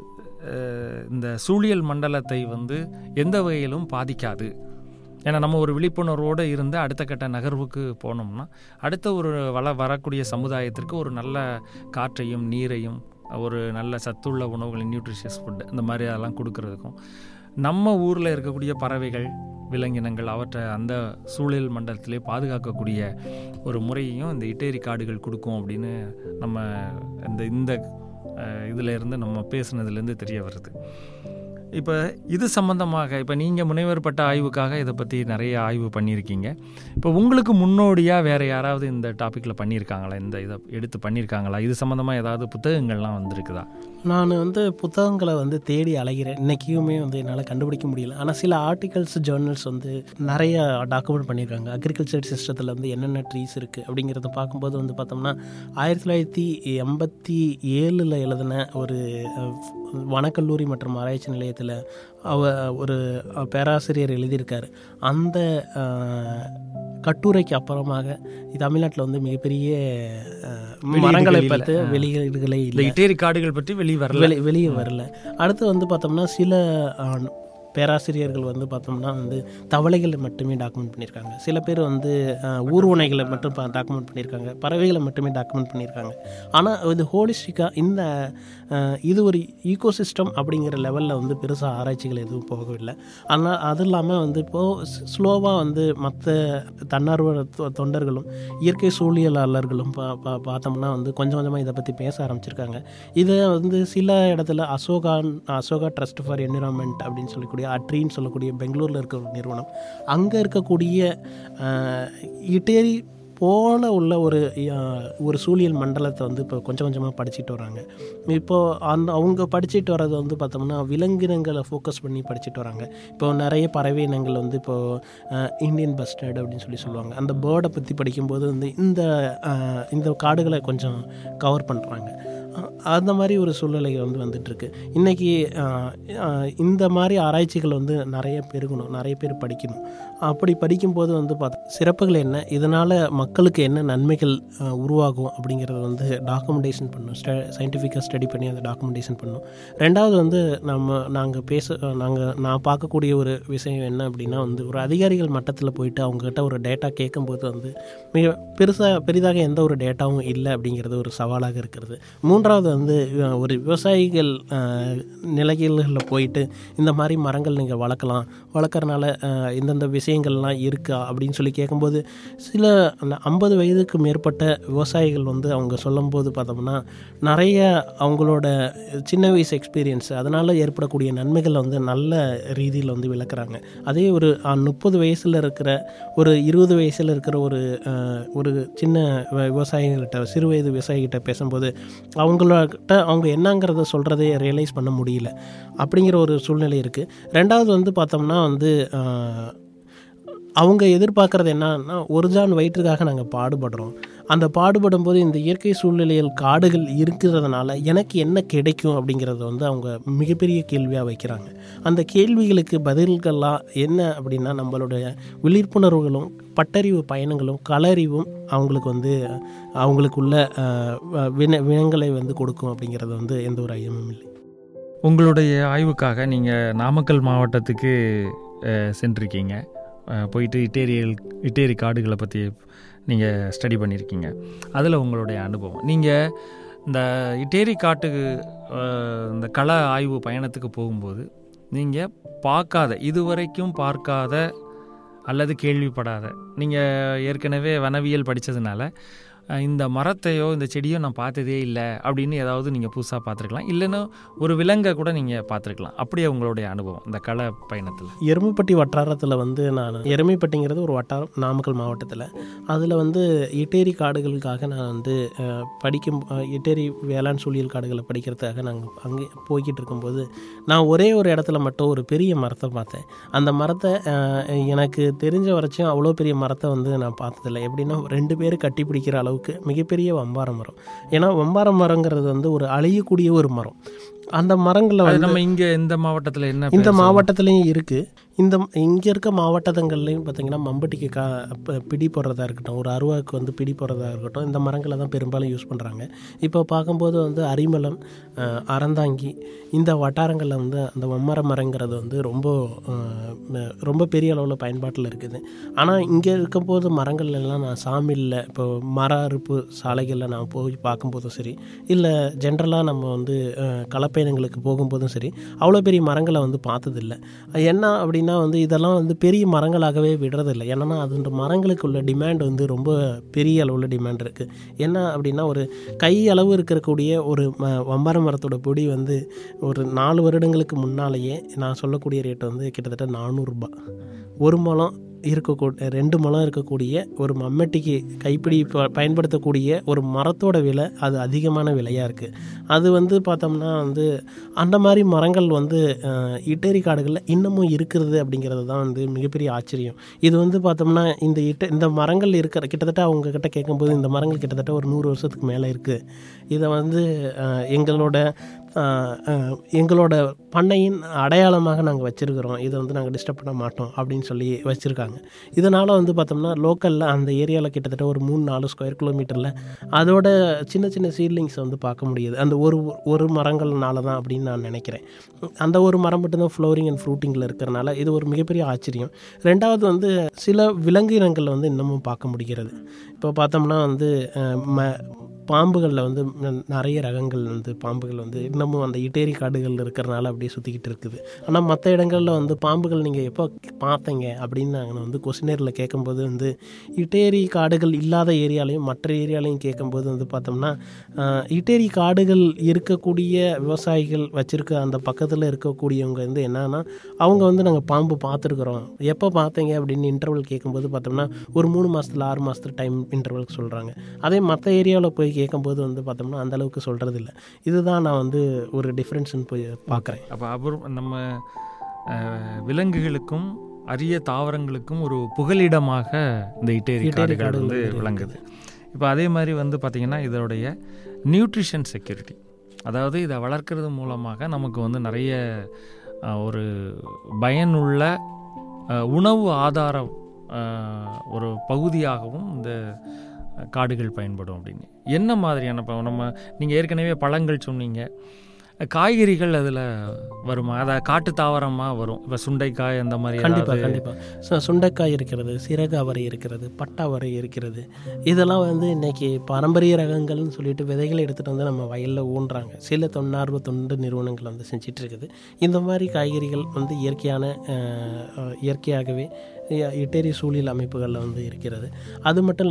[SPEAKER 2] அஹ், இந்த சூழியல் மண்டலத்தை வந்து எந்த வகையிலும் பாதிக்காது ஏன்னா நம்ம ஒரு விழிப்புணர்வோடு இருந்து அடுத்த கட்ட நகர்வுக்கு போனோம்னா அடுத்த ஒரு வள வரக்கூடிய சமுதாயத்திற்கு ஒரு நல்ல காற்றையும் நீரையும் ஒரு நல்ல சத்துள்ள உணவுகள் நியூட்ரிஷியஸ் ஃபுட் இந்த மாதிரி அதெல்லாம் கொடுக்கறதுக்கும் நம்ம ஊரில் இருக்கக்கூடிய பறவைகள் விலங்கினங்கள் அவற்றை அந்த சூழல் மண்டலத்திலே பாதுகாக்கக்கூடிய ஒரு முறையையும் இந்த இட்டேரி காடுகள் கொடுக்கும் அப்படின்னு நம்ம இந்த இந்த அஹ், இதுல இருந்து நம்ம பேசுனதுலேருந்து தெரிய வருது இப்போ இது சம்பந்தமாக இப்போ நீங்கள் முனைவர் பட்ட ஆய்வுக்காக இதை பற்றி நிறைய ஆய்வு பண்ணியிருக்கீங்க இப்போ உங்களுக்கு முன்னோடியாக வேறு யாராவது இந்த டாப்பிக்கில் பண்ணியிருக்காங்களா இந்த இதை எடுத்து பண்ணியிருக்காங்களா இது சம்மந்தமாக ஏதாவது புத்தகங்கள்லாம் வந்திருக்குதா
[SPEAKER 3] நான் வந்து புத்தகங்களை வந்து தேடி அலைகிறேன் இன்றைக்குமே வந்து என்னால் கண்டுபிடிக்க முடியல ஆனால் சில ஆர்டிகல்ஸ் ஜேர்னல்ஸ் வந்து நிறைய டாக்குமெண்ட் பண்ணியிருக்காங்க அக்ரிகல்ச்சர் சிஸ்டத்தில் வந்து என்னென்ன ட்ரீஸ் இருக்குது அப்படிங்கிறத பார்க்கும்போது வந்து பார்த்தோம்னா ஆயிரத்தி தொள்ளாயிரத்தி எண்பத்தி ஏழில் எழுதின ஒரு அஹ், வனக்கல்லூரி மற்றும் ஆராய்ச்சி நிலையத்தில் அவ ஒரு பேராசிரியர் எழுதியிருக்காரு அந்த அஹ், கட்டுரைக்கு அப்புறமாக தமிழ்நாட்டில் வந்து மிகப்பெரிய அஹ், மரங்களை
[SPEAKER 2] இல்ல.
[SPEAKER 3] பார்த்து வெளியீடுகளே
[SPEAKER 2] இந்த
[SPEAKER 3] இல்லை
[SPEAKER 2] இட்டேரி காடுகள் பற்றி வெளியே வரல
[SPEAKER 3] வெளி வெளியே வரல அடுத்து வந்து பார்த்தோம்னா சில பேராசிரியர்கள் வந்து பார்த்தோம்னா வந்து தவளைகளை மட்டுமே டாக்குமெண்ட் பண்ணியிருக்காங்க சில பேர் வந்து அஹ், ஊர்வனைகளை மட்டும் டாக்குமெண்ட் பண்ணியிருக்காங்க பறவைகளை மட்டுமே டாக்குமெண்ட் பண்ணியிருக்காங்க ஆனால் இது ஹோலிஸ்டிக்காக இந்த அஹ், இது ஒரு ஈகோசிஸ்டம் அப்படிங்கிற லெவலில் வந்து பெருசாக ஆராய்ச்சிகள் எதுவும் போகவில்லை ஆனால் அது இல்லாமல் வந்து இப்போது ஸ்லோவாக வந்து மற்ற தன்னார்வ தொ- தொண்டர்களும் இயற்கை சூழியலாளர்களும் பா பா பார்த்தோம்னா வந்து கொஞ்சம் கொஞ்சமாக இதை பற்றி பேச ஆரம்பிச்சிருக்காங்க இதை வந்து சில இடத்துல Ashoka Ashoka trust for environment அப்படின்னு சொல்லக்கூடிய அட்ரின்னு சொல்லக்கூடிய பெங்களூரில் இருக்க ஒரு நிறுவனம் அங்கே இருக்கக்கூடிய அஹ், இட்டேரி போல உள்ள ஒரு அஹ், ஒரு சூழியல் மண்டலத்தை வந்து இப்போ கொஞ்சம் கொஞ்சமாக படிச்சுட்டு வராங்க இப்போது அந்த அவங்க படிச்சுட்டு வர்றது வந்து பார்த்தோம்னா விலங்கினங்களை ஃபோக்கஸ் பண்ணி படிச்சுட்டு வராங்க இப்போ நிறைய பறவை இனங்கள் வந்து இப்போது இந்தியன் பஸ்டர்ட் அப்படின்னு சொல்லி சொல்லுவாங்க அந்த பேர்டை பற்றி படிக்கும்போது வந்து இந்த அஹ், இந்த காடுகளை கொஞ்சம் கவர் பண்ணுறாங்க அந்த மாதிரி ஒரு சூழ்நிலை வந்து வந்துட்டுருக்கு இன்றைக்கி இந்த மாதிரி ஆராய்ச்சிகள் வந்து நிறைய பெருகணும் நிறைய பேர் படிக்கணும் அப்படி படிக்கும்போது வந்து பார்த்து சிறப்புகள் என்ன இதனால் மக்களுக்கு என்ன நன்மைகள் அஹ், உருவாகும் அப்படிங்கிறத வந்து டாக்குமெண்டேஷன் பண்ணணும் ஸ்ட சயின்டிஃபிக்காக ஸ்டடி பண்ணி அதை டாக்குமெண்டேஷன் பண்ணணும் ரெண்டாவது வந்து நம்ம நாங்கள் பேச நாங்கள் நான் பார்க்கக்கூடிய ஒரு விஷயம் என்ன அப்படின்னா வந்து ஒரு அதிகாரிகள் மட்டத்தில் போயிட்டு அவங்ககிட்ட ஒரு டேட்டா கேட்கும்போது வந்து மிக பெருசாக பெரிதாக எந்த ஒரு டேட்டாவும் இல்லை அப்படிங்கிறது ஒரு சவாலாக இருக்கிறது மூன்றாவது வந்து அஹ், ஒரு விவசாயிகள் அஹ், நிலைகளில் போயிட்டு இந்த மாதிரி மரங்கள் நீங்கள் வளர்க்கலாம் வளர்க்குறனால அஹ், இந்தந்த விஷயங்கள்லாம் இருக்கா அப்படின்னு சொல்லி கேட்கும்போது சில ஐம்பது வயதுக்கு மேற்பட்ட விவசாயிகள் வந்து அவங்க சொல்லும்போது பார்த்தோம்னா நிறைய அவங்களோட சின்ன வயசு எக்ஸ்பீரியன்ஸ் அதனால் ஏற்படக்கூடிய நன்மைகளை வந்து நல்ல ரீதியில் வந்து விளக்குறாங்க அதே ஒரு முப்பது வயசில் இருக்கிற ஒரு இருபது வயசில் இருக்கிற ஒரு அஹ், ஒரு சின்ன வ- விவசாயிகள்கிட்ட சிறு வயது விவசாயிகிட்ட பேசும்போது அவங்கள்ட்ட அவங்க என்னங்கிறத சொல்கிறதே ரியலைஸ் பண்ண முடியல அப்படிங்கிற ஒரு சூழ்நிலை இருக்குது ரெண்டாவது வந்து பார்த்தோம்னா வந்து அஹ், அவங்க எதிர்பார்க்குறது என்னன்னா ஒரு ஜான் வயிற்றுக்காக நாங்கள் பாடுபடுறோம் அந்த பாடுபடும் போது இந்த இயற்கை சூழ்நிலையில் காடுகள் இருக்கிறதுனால எனக்கு என்ன கிடைக்கும் அப்படிங்கிறத வந்து அவங்க மிகப்பெரிய கேள்வியாக வைக்கிறாங்க அந்த கேள்விகளுக்கு பதில்கள்லாம் என்ன அப்படின்னா நம்மளுடைய விழிப்புணர்வுகளும் பட்டறிவு பயணங்களும் களறிவும் அவங்களுக்கு வந்து அவங்களுக்குள்ள அஹ், வின வினங்களை வந்து கொடுக்கும் அப்படிங்கிறது வந்து எந்த ஒரு ஐயமும் இல்லை
[SPEAKER 2] உங்களுடைய ஆய்வுக்காக நீங்கள் நாமக்கல் மாவட்டத்துக்கு அஹ், சென்றிருக்கீங்க அஹ், போயிட்டு இட்டேரியல் இட்டேரி காடுகளை பற்றி நீங்கள் ஸ்டடி பண்ணியிருக்கீங்க அதில் உங்களுடைய அனுபவம் நீங்கள் இந்த இட்டேரி காட்டுக்கு அஹ், இந்த கள ஆய்வு பயணத்துக்கு போகும்போது நீங்கள் பார்க்காத இதுவரைக்கும் பார்க்காத அல்லது கேள்விப்படாத நீங்கள் ஏற்கனவே வனவியல் படித்ததுனால அஹ், இந்த மரத்தையோ இந்த செடியோ நான் பார்த்ததே இல்லை அப்படின்னு ஏதாவது நீங்கள் புதுசாக பார்த்துருக்கலாம் இல்லைன்னா ஒரு விலங்கை கூட நீங்கள் பார்த்துருக்கலாம் அப்படியே உங்களுடைய அனுபவம் இந்த கள பயணத்தில்
[SPEAKER 3] எருமைப்பட்டி வட்டாரத்தில் வந்து நான் எருமைப்பட்டிங்கிறது ஒரு வட்டாரம் நாமக்கல் மாவட்டத்தில் அதில் வந்து இட்டேரி காடுகளுக்காக நான் வந்து அஹ், படிக்கும் அஹ், இட்டேரி வேளாண் சூழியல் காடுகளை படிக்கிறதுக்காக நாங்கள் அங்கே போய்கிட்டு இருக்கும்போது நான் ஒரே ஒரு இடத்துல மட்டும் ஒரு பெரிய மரத்தை பார்த்தேன் அந்த மரத்தை அஹ், எனக்கு தெரிஞ்ச வரைச்சும் அவ்வளோ பெரிய மரத்தை வந்து நான் பார்த்ததில்ல எப்படின்னா ரெண்டு பேர் கட்டி பிடிக்கிற அளவுக்கு மிகப்பெரிய வம்பார மரம் ஏன்னா வம்பார மரங்கிறது வந்து ஒரு அழியக்கூடிய ஒரு மரம் அந்த மரங்களில்
[SPEAKER 2] அது
[SPEAKER 3] வந்து
[SPEAKER 2] நம்ம இங்கே இந்த மாவட்டத்தில் என்ன
[SPEAKER 3] இந்த
[SPEAKER 2] பேர்
[SPEAKER 3] மாவட்டத்துலேயும் இருக்குது இந்த இங்கே இருக்க மாவட்டங்கள்லையும் பார்த்தீங்கன்னா மம்பட்டிக்கு கா ப- பிடி போடுறதா இருக்கட்டும் ஒரு அருவாக்கு வந்து பிடி போடுறதா இருக்கட்டும் இந்த மரங்களை தான் பெரும்பாலும் யூஸ் பண்ணுறாங்க இப்போ பார்க்கும்போது வந்து அரிமளம் அஹ், அறந்தாங்கி இந்த வட்டாரங்களில் வந்து அந்த மம்மர மரங்கிறது வந்து ரொம்ப அஹ், ம- ரொம்ப பெரிய அளவில் பயன்பாட்டில் இருக்குது ஆனால் இங்கே இருக்கும்போது மரங்கள் எல்லாம் நான் சாமியில் இப்போ மர அறுப்பு சாலைகளில் நான் போய் பார்க்கும்போதும் சரி இல்லை ஜென்ரலாக நம்ம வந்து அஹ், களப்பயணங்களுக்கு போகும்போதும் சரி அவ்வளோ பெரிய மரங்களை வந்து பார்த்ததில்ல என்ன அப்படின்னா வந்து இதெல்லாம் வந்து பெரிய மரங்களாகவே விடுறதில்ல ஏன்னா அது மரங்களுக்கு உள்ள டிமாண்ட் வந்து ரொம்ப பெரிய அளவில் டிமாண்ட் இருக்குது என்ன அப்படின்னா ஒரு கை அளவு இருக்கக்கூடிய ஒரு ம வம்பார மரத்தோட பொடி வந்து ஒரு நாலு வருடங்களுக்கு முன்னாலேயே நான் சொல்லக்கூடிய ரேட் வந்து கிட்டத்தட்ட நானூறுரூபா ஒரு முழம் இருக்கக்கூடிய ரெண்டு முழம் இருக்கக்கூடிய ஒரு மம்மட்டிக்கு கைப்பிடி ப- பயன்படுத்தக்கூடிய ஒரு மரத்தோட விலை அது அதிகமான விலையாக இருக்குது அது வந்து பார்த்தோம்னா வந்து அந்த மாதிரி மரங்கள் வந்து அஹ், இட்டேரி காடுகளில் இன்னமும் இருக்கிறது அப்படிங்கிறது தான் வந்து மிகப்பெரிய ஆச்சரியம் இது வந்து பார்த்தோம்னா இந்த இட்ட இந்த மரங்கள் இருக்கிற கிட்டத்தட்ட அவங்க கிட்ட கேட்கும்போது இந்த மரங்கள் கிட்டத்தட்ட ஒரு நூறு வருஷத்துக்கு மேலே இருக்குது இதை வந்து அஹ், எங்களோட ஆஹ், ஆஹ், எங்களோட பண்ணையின் அடையாளமாக நாங்கள் வச்சுருக்கிறோம் இதை வந்து நாங்கள் டிஸ்டர்ப் பண்ண மாட்டோம் அப்படின்னு சொல்லி வச்சுருக்காங்க இதனால் வந்து பார்த்தோம்னா லோக்கலில் அந்த ஏரியாவில் கிட்டத்தட்ட ஒரு மூணு நாலு ஸ்கொயர் கிலோமீட்டரில் அதோட சின்ன சின்ன சீட்லிங்ஸ் வந்து பார்க்க முடியுது அந்த ஒரு ஒரு மரங்கள்னால தான் அப்படின்னு நான் நினைக்கிறேன் அந்த ஒரு மரம் மட்டும்தான் ஃப்ளோரிங் அண்ட் ஃப்ரூட்டிங்கில் இருக்கிறனால இது ஒரு மிகப்பெரிய ஆச்சரியம் ரெண்டாவது வந்து சில விலங்கு இனங்கள் வந்து இன்னமும் பார்க்க முடிகிறது இப்போ பார்த்தோம்னா வந்து அஹ், ம பாம்புகளில் வந்து ந- நிறைய ரகங்கள் வந்து பாம்புகள் வந்து இன்னமும் அந்த இட்டேரி காடுகள் இருக்கிறனால அப்படியே சுற்றிக்கிட்டு இருக்குது ஆனால் மற்ற இடங்களில் வந்து பாம்புகள் நீங்கள் எப்போ பார்த்தீங்க அப்படின்னு நாங்கள் வந்து கொஸ்டினேரில் கேட்கும்போது வந்து இட்டேரி காடுகள் இல்லாத ஏரியாலையும் மற்ற ஏரியாலையும் கேட்கும்போது வந்து பார்த்தோம்னா ஆஹ், இட்டேரி காடுகள் இருக்கக்கூடிய விவசாயிகள் வச்சுருக்க அந்த பக்கத்தில் இருக்கக்கூடியவங்க வந்து என்னன்னா அவங்க வந்து நாங்கள் பாம்பு பார்த்துருக்குறோம் எப்போ பார்த்தீங்க அப்படின்னு இன்டர்வல் கேட்கும்போது பார்த்தோம்னா ஒரு மூணு மாதத்தில் ஆறு மாதத்துல டைம் இன்டர்வல் சொல்கிறாங்க அதே மற்ற ஏரியாவில் போய் கேட்கும்போது வந்து பார்த்தோம்னா அந்த அளவுக்கு சொல்கிறது இல்லை இதுதான் நான் வந்து ஒரு டிஃப்ரென்ஸ்னு போய் பார்க்குறேன்
[SPEAKER 2] அப்போ அபூர்வ நம்ம அஹ், விலங்குகளுக்கும் அரிய தாவரங்களுக்கும் ஒரு புகலிடமாக இந்த இட்டேரி
[SPEAKER 3] இட்டேரி
[SPEAKER 2] காடுகள்
[SPEAKER 3] காடுகள்
[SPEAKER 2] வந்து
[SPEAKER 3] இருக்குது.
[SPEAKER 2] விளங்குது இப்போ அதே மாதிரி வந்து பார்த்திங்கன்னா இதோடைய நியூட்ரிஷன் செக்யூரிட்டி அதாவது இதை வளர்க்கறது மூலமாக நமக்கு வந்து நிறைய அஹ், ஒரு பயனுள்ள அஹ், உணவு ஆதாரம் அஹ், ஒரு பகுதியாகவும் இந்த காடுகள் பயன்படும் அப்படின்னு என்ன மாதிரியான இப்போ நம்ம நீங்கள் ஏற்கனவே பழங்கள் சொன்னீங்க காய்கறிகள் அதில் வருமா அதை காட்டு தாவரமாக வரும் இப்போ சுண்டைக்காய் அந்த மாதிரி
[SPEAKER 3] கண்டிப்பாக
[SPEAKER 2] ஏதாவது-
[SPEAKER 3] கண்டிப்பாக ஸோ சுண்டைக்காய் இருக்கிறது சிறகு அவரை இருக்கிறது பட்டை அவரை இருக்கிறது இதெல்லாம் வந்து இன்னைக்கு பாரம்பரிய ரகங்கள்னு சொல்லிட்டு விதைகளை எடுத்துகிட்டு வந்து நம்ம வயலில் ஊன்றாங்க சில தொண்ணார்வ தொண்டு நிறுவனங்கள் வந்து செஞ்சிட்டு இருக்குது இந்த மாதிரி காய்கறிகள் வந்து இயற்கையான அஹ், அஹ், இயற்கையாகவே இ- இட்டேரி சூழியல் அமைப்புகளில் வந்து இருக்கிறது அது மட்டும்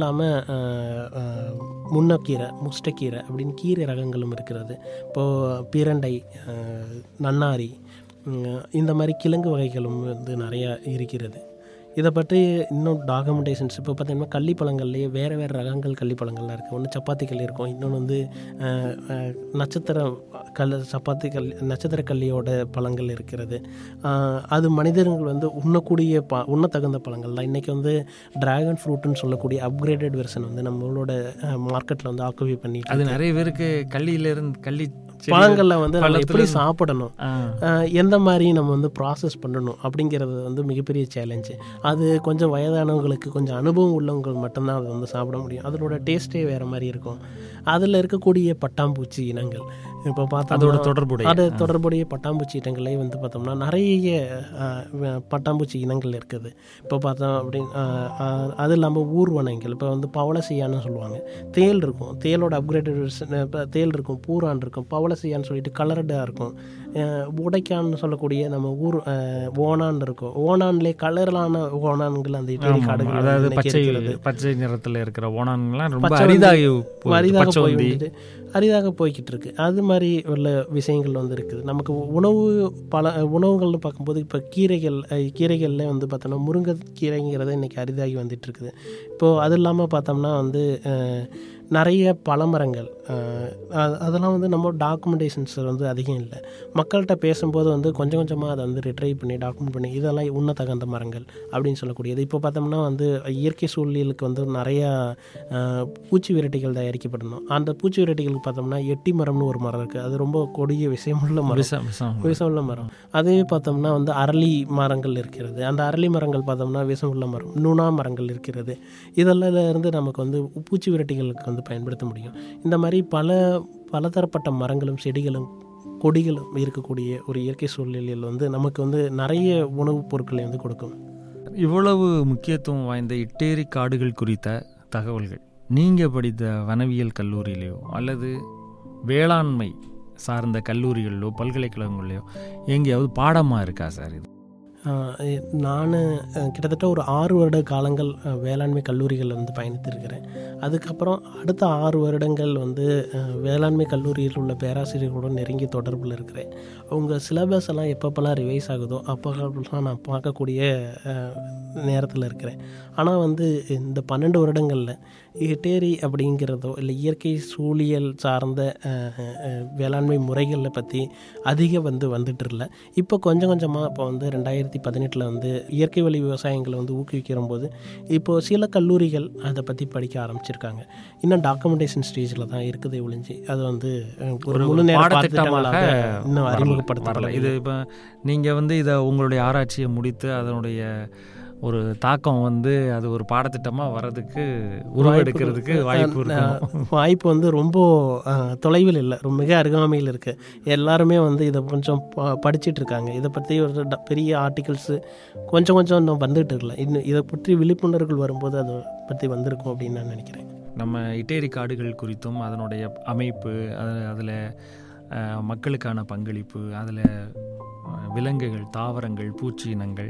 [SPEAKER 3] இல்லாமல் முன்னக்கீரை முஷ்டக்கீரை அப்படின்னு கீரை ரகங்களும் இருக்கிறது இப்போது பிரண்டை அஹ், நன்னாரி உம், இந்த மாதிரி கிழங்கு வகைகளும் வந்து நிறையா இருக்கிறது இதை பற்றி இன்னும் டாக்குமெண்டேஷன்ஸ் இப்போ பார்த்தீங்கன்னா கள்ளிப்பழங்கள்லேயே வேறு வேறு ரகங்கள் கள்ளிப்பழங்கள்லாம் இருக்குது ஒன்று சப்பாத்தி கல்லி இருக்கும் இன்னொன்று வந்து அஹ், அஹ், நட்சத்திர கல் சப்பாத்தி கல் நட்சத்திர கல்லியோட பழங்கள் இருக்கிறது அஹ், அது மனிதர்கள் வந்து உண்ணக்கூடிய ப உண்ணத்தகுந்த பழங்கள் தான் இன்றைக்கி வந்து டிராகன் ஃப்ரூட்டுன்னு சொல்லக்கூடிய அப்கிரேடட் வெர்ஷன் வந்து நம்மளோட மார்க்கெட்டில் வந்து ஆக்குபை பண்ணிட்டு
[SPEAKER 2] அது நிறைய பேருக்கு கள்ளியிலேருந்து கள்ளி செடிகள்-
[SPEAKER 3] பழங்களில் வந்து நம்ம
[SPEAKER 2] பழத்துல
[SPEAKER 3] எப்படி
[SPEAKER 2] இருந்து-
[SPEAKER 3] சாப்பிடணும்
[SPEAKER 2] ஆ.
[SPEAKER 3] ஆஹ் எந்த மாதிரி நம்ம வந்து ப்ராசஸ் பண்ணணும் அப்படிங்கிறது வந்து மிகப்பெரிய சேலஞ்சு அது கொஞ்சம் வயதானவங்களுக்கு கொஞ்சம் அனுபவம் உள்ளவங்க மட்டும்தான் அதை வந்து சாப்பிட முடியும் அதோட டேஸ்ட்டே வேறு மாதிரி இருக்கும் அதில் இருக்கக்கூடிய பட்டாம்பூச்சி இனங்கள் இப்போ
[SPEAKER 2] அதோட
[SPEAKER 3] பார்த்தோம்னா
[SPEAKER 2] தொடர்புடைய
[SPEAKER 3] அது தொடர்புடைய பட்டாம்பூச்சி இனங்களே வந்து பார்த்தோம்னா நிறைய ஆஹ், வ- பட்டாம்பூச்சி இனங்கள் இருக்குது இப்போ பார்த்தோம் அப்படின்னு ஆஹ், ஆஹ், அது இல்லாமல் ஊர்வனைகள் இப்போ வந்து பவளசியான்னு சொல்லுவாங்க தேல் இருக்கும் தேலோட அப்கிரேடட் இப்போ தேல் இருக்கும் பூரான் இருக்கும் பவளசியான்னு சொல்லிட்டு கலர்டாக இருக்கும் அஹ், உடைக்கான்னு சொல்லக்கூடிய நம்ம ஊர் அஹ், ஓணான் இருக்கும் ஓணான்லேயே கலரலான ஓணான்கள் அந்த இட்டேரி
[SPEAKER 2] ஆமா, ஆமா.
[SPEAKER 3] காடுகள்
[SPEAKER 2] அதாவது
[SPEAKER 3] இன்னைக்கு
[SPEAKER 2] பச்சை
[SPEAKER 3] இருக்கிறது.
[SPEAKER 2] பச்சை நிறத்துல இருக்கிற ஓணான்கள்லாம் ரொம்ப
[SPEAKER 3] பச்சை வந்து
[SPEAKER 2] அரிதாகி போகுது.
[SPEAKER 3] அரிதாக
[SPEAKER 2] பச்சை
[SPEAKER 3] போய்
[SPEAKER 2] வந்தி.
[SPEAKER 3] வந்துட்டு அரிதாக போய்கிட்டு இருக்கு அது மாதிரி உள்ள விஷயங்கள் வந்து இருக்குது நமக்கு உணவு பல உணவுகள்னு பார்க்கும்போது இப்போ கீரைகள் அஹ், கீரைகள்ல வந்து பார்த்தோம்னா முருங்கைக்கீரைங்கிறது இன்னைக்கு அரிதாகி வந்துட்டு இருக்குது இப்போது அது இல்லாமல் பார்த்தோம்னா வந்து அஹ், நிறைய பழமரங்கள் அஹ், அ- அதெல்லாம் வந்து நம்ம டாக்குமெண்டேஷன்ஸ் வந்து அதிகம் இல்லை மக்கள்கிட்ட பேசும்போது வந்து கொஞ்சம் கொஞ்சமாக அதை வந்து ரிட்ரைவ் பண்ணி டாக்குமெண்ட் பண்ணி இதெல்லாம் உண்ணத்தகுந்த மரங்கள் அப்படின்னு சொல்லக்கூடியது இப்போ பார்த்தோம்னா வந்து இயற்கை சூழலுக்கு வந்து நிறையா அஹ், பூச்சி விரட்டிகள் தயாரிக்கப்படணும் அந்த பூச்சி விரட்டிகளுக்கு பார்த்தோம்னா எட்டி மரம்னு ஒரு மரம் இருக்குது அது ரொம்ப கொடிய விஷயமுள்ள மரம்
[SPEAKER 2] விஷம் விஷம்
[SPEAKER 3] விஷமுள்ள மரம் அதே பார்த்தோம்னா வந்து அரளி மரங்கள் இருக்கிறது அந்த அரளி மரங்கள் பார்த்தோம்னா விஷமுள்ள மரம் நுணா மரங்கள் இருக்கிறது இதெல்லாம் இருந்து நமக்கு வந்து பூச்சி விரட்டிகளுக்கு வந்து பயன்படுத்த முடியும் இந்த மாதிரி பல பலதரப்பட்ட மரங்களும் செடிகளும் கொடிகளும் இருக்கக்கூடிய ஒரு இயற்கை சூழ்நிலையில் வந்து நமக்கு வந்து நிறைய உணவுப் பொருட்களை வந்து கொடுக்கும்
[SPEAKER 2] இவ்வளவு முக்கியத்துவம் வாய்ந்த இட்டேரி காடுகள் குறித்த தகவல்கள் நீங்கள் படித்த வனவியல் கல்லூரியிலையோ அல்லது வேளாண்மை சார்ந்த கல்லூரிகளிலோ பல்கலைக்கழகங்களிலோ எங்கேயாவது பாடமாக இருக்கா சார் இது
[SPEAKER 3] நான் கிட்டத்தட்ட ஒரு ஆறு வருட காலங்கள் அஹ், வேளாண்மை கல்லூரிகளில் வந்து பயணித்திருக்கிறேன் அதுக்கப்புறம் அடுத்த ஆறு வருடங்கள் வந்து அஹ், வேளாண்மை கல்லூரியில் உள்ள பேராசிரியர்களுடன் நெருங்கி தொடர்பில் இருக்கிறேன் அவங்க சிலபஸ் எல்லாம் எப்பப்பெல்லாம் ரிவைஸ் ஆகுதோ அப்போலாம் நான் பார்க்கக்கூடிய நேரத்தில் இருக்கிறேன் ஆனால் வந்து இந்த பன்னெண்டு வருடங்களில் இட்டேரி அப்படிங்கிறதோ இல்லை இயற்கை சூழியல் சார்ந்த அஹ், அஹ், வேளாண்மை முறைகளை பற்றி அதிக வந்து வந்துட்டு இல்லை இப்போ கொஞ்சம் கொஞ்சமாக இப்போ வந்து ரெண்டாயிரத்தி ரெண்டாயிரத்தி பதினெட்டில் வந்து இயற்கை வழி விவசாயங்களை வந்து ஊக்குவிக்கிற போது இப்போது சில கல்லூரிகள் அதை பற்றி படிக்க ஆரம்பிச்சிருக்காங்க இன்னும் டாக்குமெண்டேஷன் ஸ்டேஜில் தான் இருக்குது ஒழிஞ்சு அது வந்து அஹ், ஒரு முழு நேர
[SPEAKER 2] பாடத்திட்டமாக
[SPEAKER 3] பாடத்திட்டங்களாக இன்னும்
[SPEAKER 2] வரல.
[SPEAKER 3] அறிமுகப்படுத்தப்படல
[SPEAKER 2] இது இப்போ நீங்கள் வந்து இதை உங்களுடைய ஆராய்ச்சியை முடித்து அதனுடைய ஒரு தாக்கம் வந்து அது ஒரு பாடத்திட்டமாக வர்றதுக்கு உருவெடுக்கிறதுக்கு வாய்ப்பு இருக்கணும்
[SPEAKER 3] வாய்ப்பு வந்து ரொம்ப அஹ், தொலைவில் இல்லை ரொம்ப மிக அருகாமையில் இருக்குது எல்லாருமே வந்து இதை கொஞ்சம் ப- படிச்சிட்டு இருக்காங்க இதை பற்றி ஒரு ட- பெரிய ஆர்டிகல்ஸு கொஞ்சம் கொஞ்சம் இன்னும் வந்துட்டு இருக்கல இன்னும் இதை பற்றி விழிப்புணர்வுகள் வரும்போது அதை பற்றி வந்திருக்கும் அப்படின்னு நான் நினைக்கிறேன்
[SPEAKER 2] நம்ம இட்டேரி காடுகள் குறித்தும் அதனுடைய அமைப்பு அது அதில் மக்களுக்கான பங்களிப்பு அதில் விலங்குகள் தாவரங்கள் பூச்சி இனங்கள்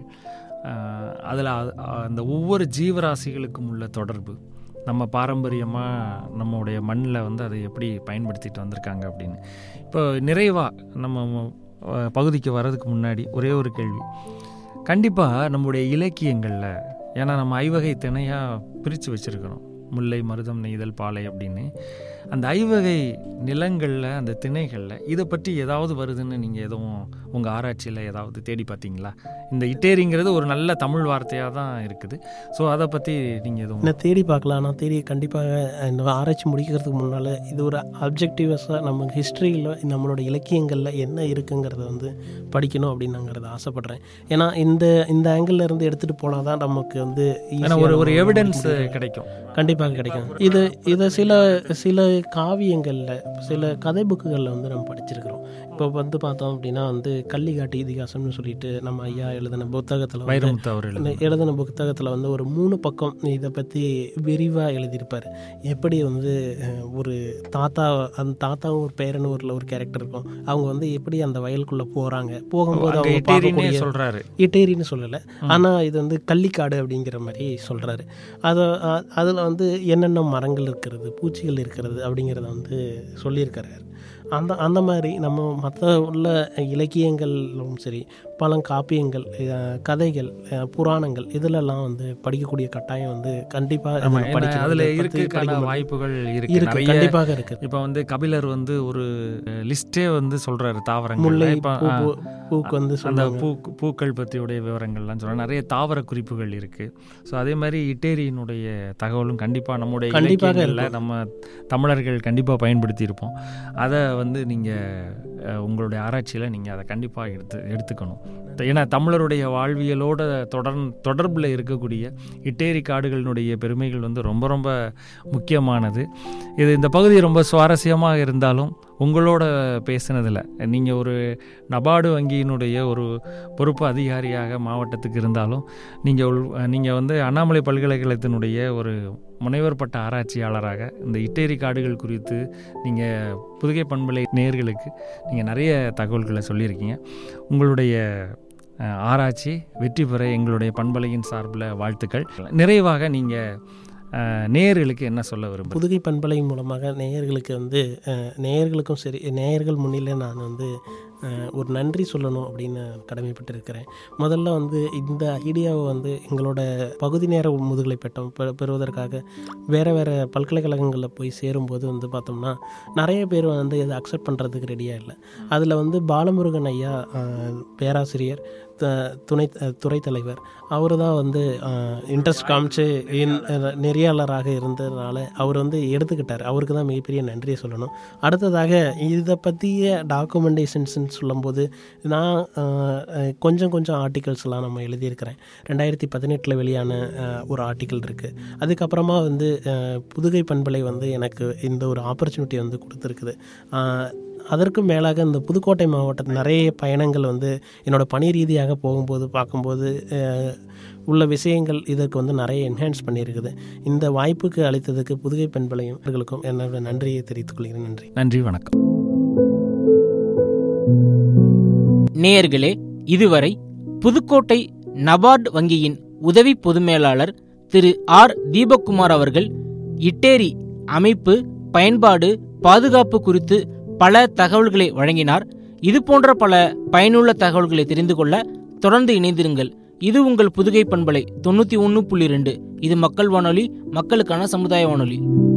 [SPEAKER 2] அதில் அந்த ஒவ்வொரு ஜீவராசிகளுக்கும் உள்ள தொடர்பு நம்ம பாரம்பரியமாக நம்மளுடைய மண்ணில் வந்து அதை எப்படி பயன்படுத்திட்டு வந்திருக்காங்க அப்படின்னு இப்போ நிறைவாக நம்ம அஹ், பகுதிக்கு வர்றதுக்கு முன்னாடி ஒரே ஒரு கேள்வி கண்டிப்பாக நம்முடைய இலக்கியங்களில் ஏன்னா நம்ம ஐவகை திணையாக பிரித்து வச்சுருக்கிறோம் முல்லை மருதம் நெய்தல் பாலை அப்படின்னு அந்த ஐவகை நிலங்களில் அந்த திணைகளில் இதை பற்றி ஏதாவது வருதுன்னு நீங்கள் எதுவும் உங்கள் ஆராய்ச்சியில் ஏதாவது தேடி பார்த்தீங்களா இந்த இட்டேரிங்கிறது ஒரு நல்ல தமிழ் வார்த்தையாக தான் இருக்குது ஸோ அதை பற்றி நீங்கள் எதுவும்
[SPEAKER 3] நான் தேடி பார்க்கலாம் நான் தேடி கண்டிப்பாக இந்த ஆராய்ச்சி முடிக்கிறதுக்கு முன்னால் இது ஒரு அப்ஜெக்டிவஸாக நம்ம ஹிஸ்ட்ரியில் நம்மளோட இலக்கியங்களில் என்ன இருக்குங்கிறத வந்து படிக்கணும் அப்படின்னுங்கிறத ஆசைப்பட்றேன் ஏன்னா இந்த இந்த ஆங்கிள் இருந்து எடுத்துகிட்டு போனால் தான் நமக்கு வந்து
[SPEAKER 2] ஏன்னா ஒரு ஒரு
[SPEAKER 3] easy-ஆ
[SPEAKER 2] எவிடன்ஸ்
[SPEAKER 3] முடியும்.
[SPEAKER 2] கிடைக்கும்
[SPEAKER 3] கண்டிப்பாக கிடைக்கும் இது இதை சில சில காவியங்களில் சில கதை புக்குகளில் வந்து நம்ம படிச்சிருக்கிறோம் இப்போ வந்து பார்த்தோம் அப்படின்னா வந்து கள்ளிக்காட்டு இதிகாசம்னு சொல்லிட்டு நம்ம ஐயா எழுதின புத்தகத்தில் வந்து
[SPEAKER 2] வைரமுத்து அவர்
[SPEAKER 3] இந்த
[SPEAKER 2] எழுதின
[SPEAKER 3] எழுதின புத்தகத்தில் வந்து ஒரு மூணு பக்கம் இதை பற்றி விரிவாக எழுதியிருப்பார் எப்படி வந்து அஹ், ஒரு தாத்தா அந்த தாத்தாவும் ஒரு பேரன் ஊரில் ஒரு கேரக்டர் இருக்கும் அவங்க வந்து எப்படி அந்த வயலுக்குள்ளே போகிறாங்க போகும்போது
[SPEAKER 2] அங்கே
[SPEAKER 3] அவங்க
[SPEAKER 2] இட்டேரின்னே
[SPEAKER 3] பார்க்கக்கூடிய
[SPEAKER 2] சொல்கிறாரு
[SPEAKER 3] இட்டேரின்னு சொல்லலை ஆனால் இது வந்து கள்ளிக்காடு அப்படிங்கிற மாதிரி சொல்கிறாரு அதை அதில் வந்து என்னென்ன மரங்கள் இருக்கிறது பூச்சிகள் இருக்கிறது அப்படிங்கிறத வந்து சொல்லியிருக்கிறாரு அந்த அந்த மாதிரி நம்ம மற்ற உள்ள இலக்கியங்களும் சரி பழங்காப்பியங்கள் அஹ், கதைகள் அஹ், புராணங்கள் இதிலெல்லாம் வந்து படிக்கக்கூடிய கட்டாயம் வந்து கண்டிப்பாக
[SPEAKER 2] ஆமாம் அதில் இருக்குக்கான வாய்ப்புகள் இருக்கு
[SPEAKER 3] இருக்கு
[SPEAKER 2] நிறைய
[SPEAKER 3] கண்டிப்பாக இருக்குது
[SPEAKER 2] இப்போ வந்து கபிலர் வந்து ஒரு லிஸ்டே வந்து சொல்றாரு தாவரங்கள்
[SPEAKER 3] முல்லை
[SPEAKER 2] இப்போ
[SPEAKER 3] பூ பூ- பூக்கு வந்து
[SPEAKER 2] அந்த
[SPEAKER 3] சொல்லுவாங்க
[SPEAKER 2] பூ பூக்கள் பற்றியுடைய விவரங்கள்லாம் சொல்கிறாங்க நிறைய தாவர குறிப்புகள் இருக்குது ஸோ அதே மாதிரி இட்டேரியினுடைய தகவலும் கண்டிப்பாக நம்முடைய
[SPEAKER 3] கண்டிப்பாக
[SPEAKER 2] இலக்கியங்களில்
[SPEAKER 3] இருக்கும்.
[SPEAKER 2] நம்ம தமிழர்கள் கண்டிப்பாக பயன்படுத்தி இருப்போம் அதை வந்து நீங்கள் உங்களுடைய ஆராய்ச்சியில் நீங்கள் அதை கண்டிப்பாக எடுத்து எடுத்துக்கணும் ஏன்னா தமிழருடைய வாழ்வியலோட தொடர் தொடர்பில் இருக்கக்கூடிய இட்டேரி காடுகளினுடைய பெருமைகள் வந்து ரொம்ப ரொம்ப முக்கியமானது இது இந்த பகுதி ரொம்ப சுவாரஸ்யமாக இருந்தாலும் உங்களோட பேசுனதில் நீங்கள் ஒரு நபார்டு வங்கியினுடைய ஒரு பொறுப்பு அதிகாரியாக மாவட்டத்துக்கு இருந்தாலும் நீங்கள் நீங்கள் வந்து அண்ணாமலை பல்கலைக்கழகத்தினுடைய ஒரு முனைவர் பட்ட ஆராய்ச்சியாளராக இந்த இட்டேரி காடுகள் குறித்து நீங்கள் புதுகை பண்பலை நேர்களுக்கு நீங்கள் நிறைய தகவல்களை சொல்லியிருக்கீங்க உங்களுடைய அஹ், ஆராய்ச்சி வெற்றி பெற எங்களுடைய பண்பலையின் சார்பில் வாழ்த்துக்கள் நிறைவாக நீங்கள் நேயர்களுக்கு என்ன சொல்ல விரும்புகிறீங்க
[SPEAKER 3] புதுகை பண்பலை மூலமாக நேயர்களுக்கு வந்து அஹ், நேயர்களுக்கும் சரி நேயர்கள் முன்னிலே நான் வந்து அஹ், ஒரு நன்றி சொல்லணும் அப்படின்னு கடமைப்பட்டிருக்கிறேன் முதல்ல வந்து இந்த ஐடியாவை வந்து எங்களோட பகுதி நேர முதுகலை பட்டம் பெ பெறுவதற்காக வேறு வேறு பல்கலைக்கழகங்களில் போய் சேரும்போது வந்து பார்த்தோம்னா நிறைய பேர் வந்து இதை அக்செப்ட் பண்ணுறதுக்கு ரெடியாக இல்லை அதில் வந்து பாலமுருகன் ஐயா அஹ், பேராசிரியர் த துணை துறை தலைவர் அவர் தான் வந்து இன்ட்ரெஸ்ட் காமிச்சு இன் நெறியாளராக இருந்ததுனால அவர் வந்து எடுத்துக்கிட்டார் அவருக்கு தான் மிகப்பெரிய நன்றியை சொல்லணும் அடுத்ததாக இதை பற்றிய டாக்குமெண்டேஷன்ஸ்னு சொல்லும்போது நான் அஹ், அஹ், கொஞ்சம் கொஞ்சம் ஆர்டிகல்ஸ்லாம் நம்ம எழுதியிருக்கிறேன் ரெண்டாயிரத்தி பதினெட்டில் வெளியான அஹ், ஒரு ஆர்டிக்கல் இருக்குது அதுக்கப்புறமா வந்து அஹ், புதுகை பண்பலை வந்து எனக்கு இந்த ஒரு ஆப்பர்ச்சுனிட்டி வந்து கொடுத்துருக்குது அஹ், அதற்கும் மேலாக இந்த புதுக்கோட்டை மாவட்டத்தில் நிறைய பயணங்கள் வந்து என்னோட பணி ரீதியாக போகும்போது பார்க்கும்போது அஹ், உள்ள விஷயங்கள் இதற்கு வந்து நிறைய என்ஹான்ஸ் பண்ணியிருக்குது இந்த வாய்ப்புக்கு அளித்ததுக்கு புதுகை பெண்களையும் இவர்களுக்கும் என்னோட நன்றியை தெரிவித்துக் கொள்கிறேன் நன்றி
[SPEAKER 2] நன்றி வணக்கம்
[SPEAKER 1] நேயர்களே இதுவரை புதுக்கோட்டை நபார்டு வங்கியின் உதவி பொது மேலாளர் திரு ஆர் தீபக்குமார் அவர்கள் இட்டேரி அமைப்பு பயன்பாடு பாதுகாப்பு குறித்து பல தகவல்களை வழங்கினார் இது போன்ற பல பயனுள்ள தகவல்களை தெரிந்து கொள்ள தொடர்ந்து இணைந்திருங்கள் இது உங்கள் புதுகை பண்பலை தொண்ணூற்றி ஒன்று புள்ளி ரெண்டு இது மக்கள் வானொலி மக்களுக்கான சமுதாய வானொலி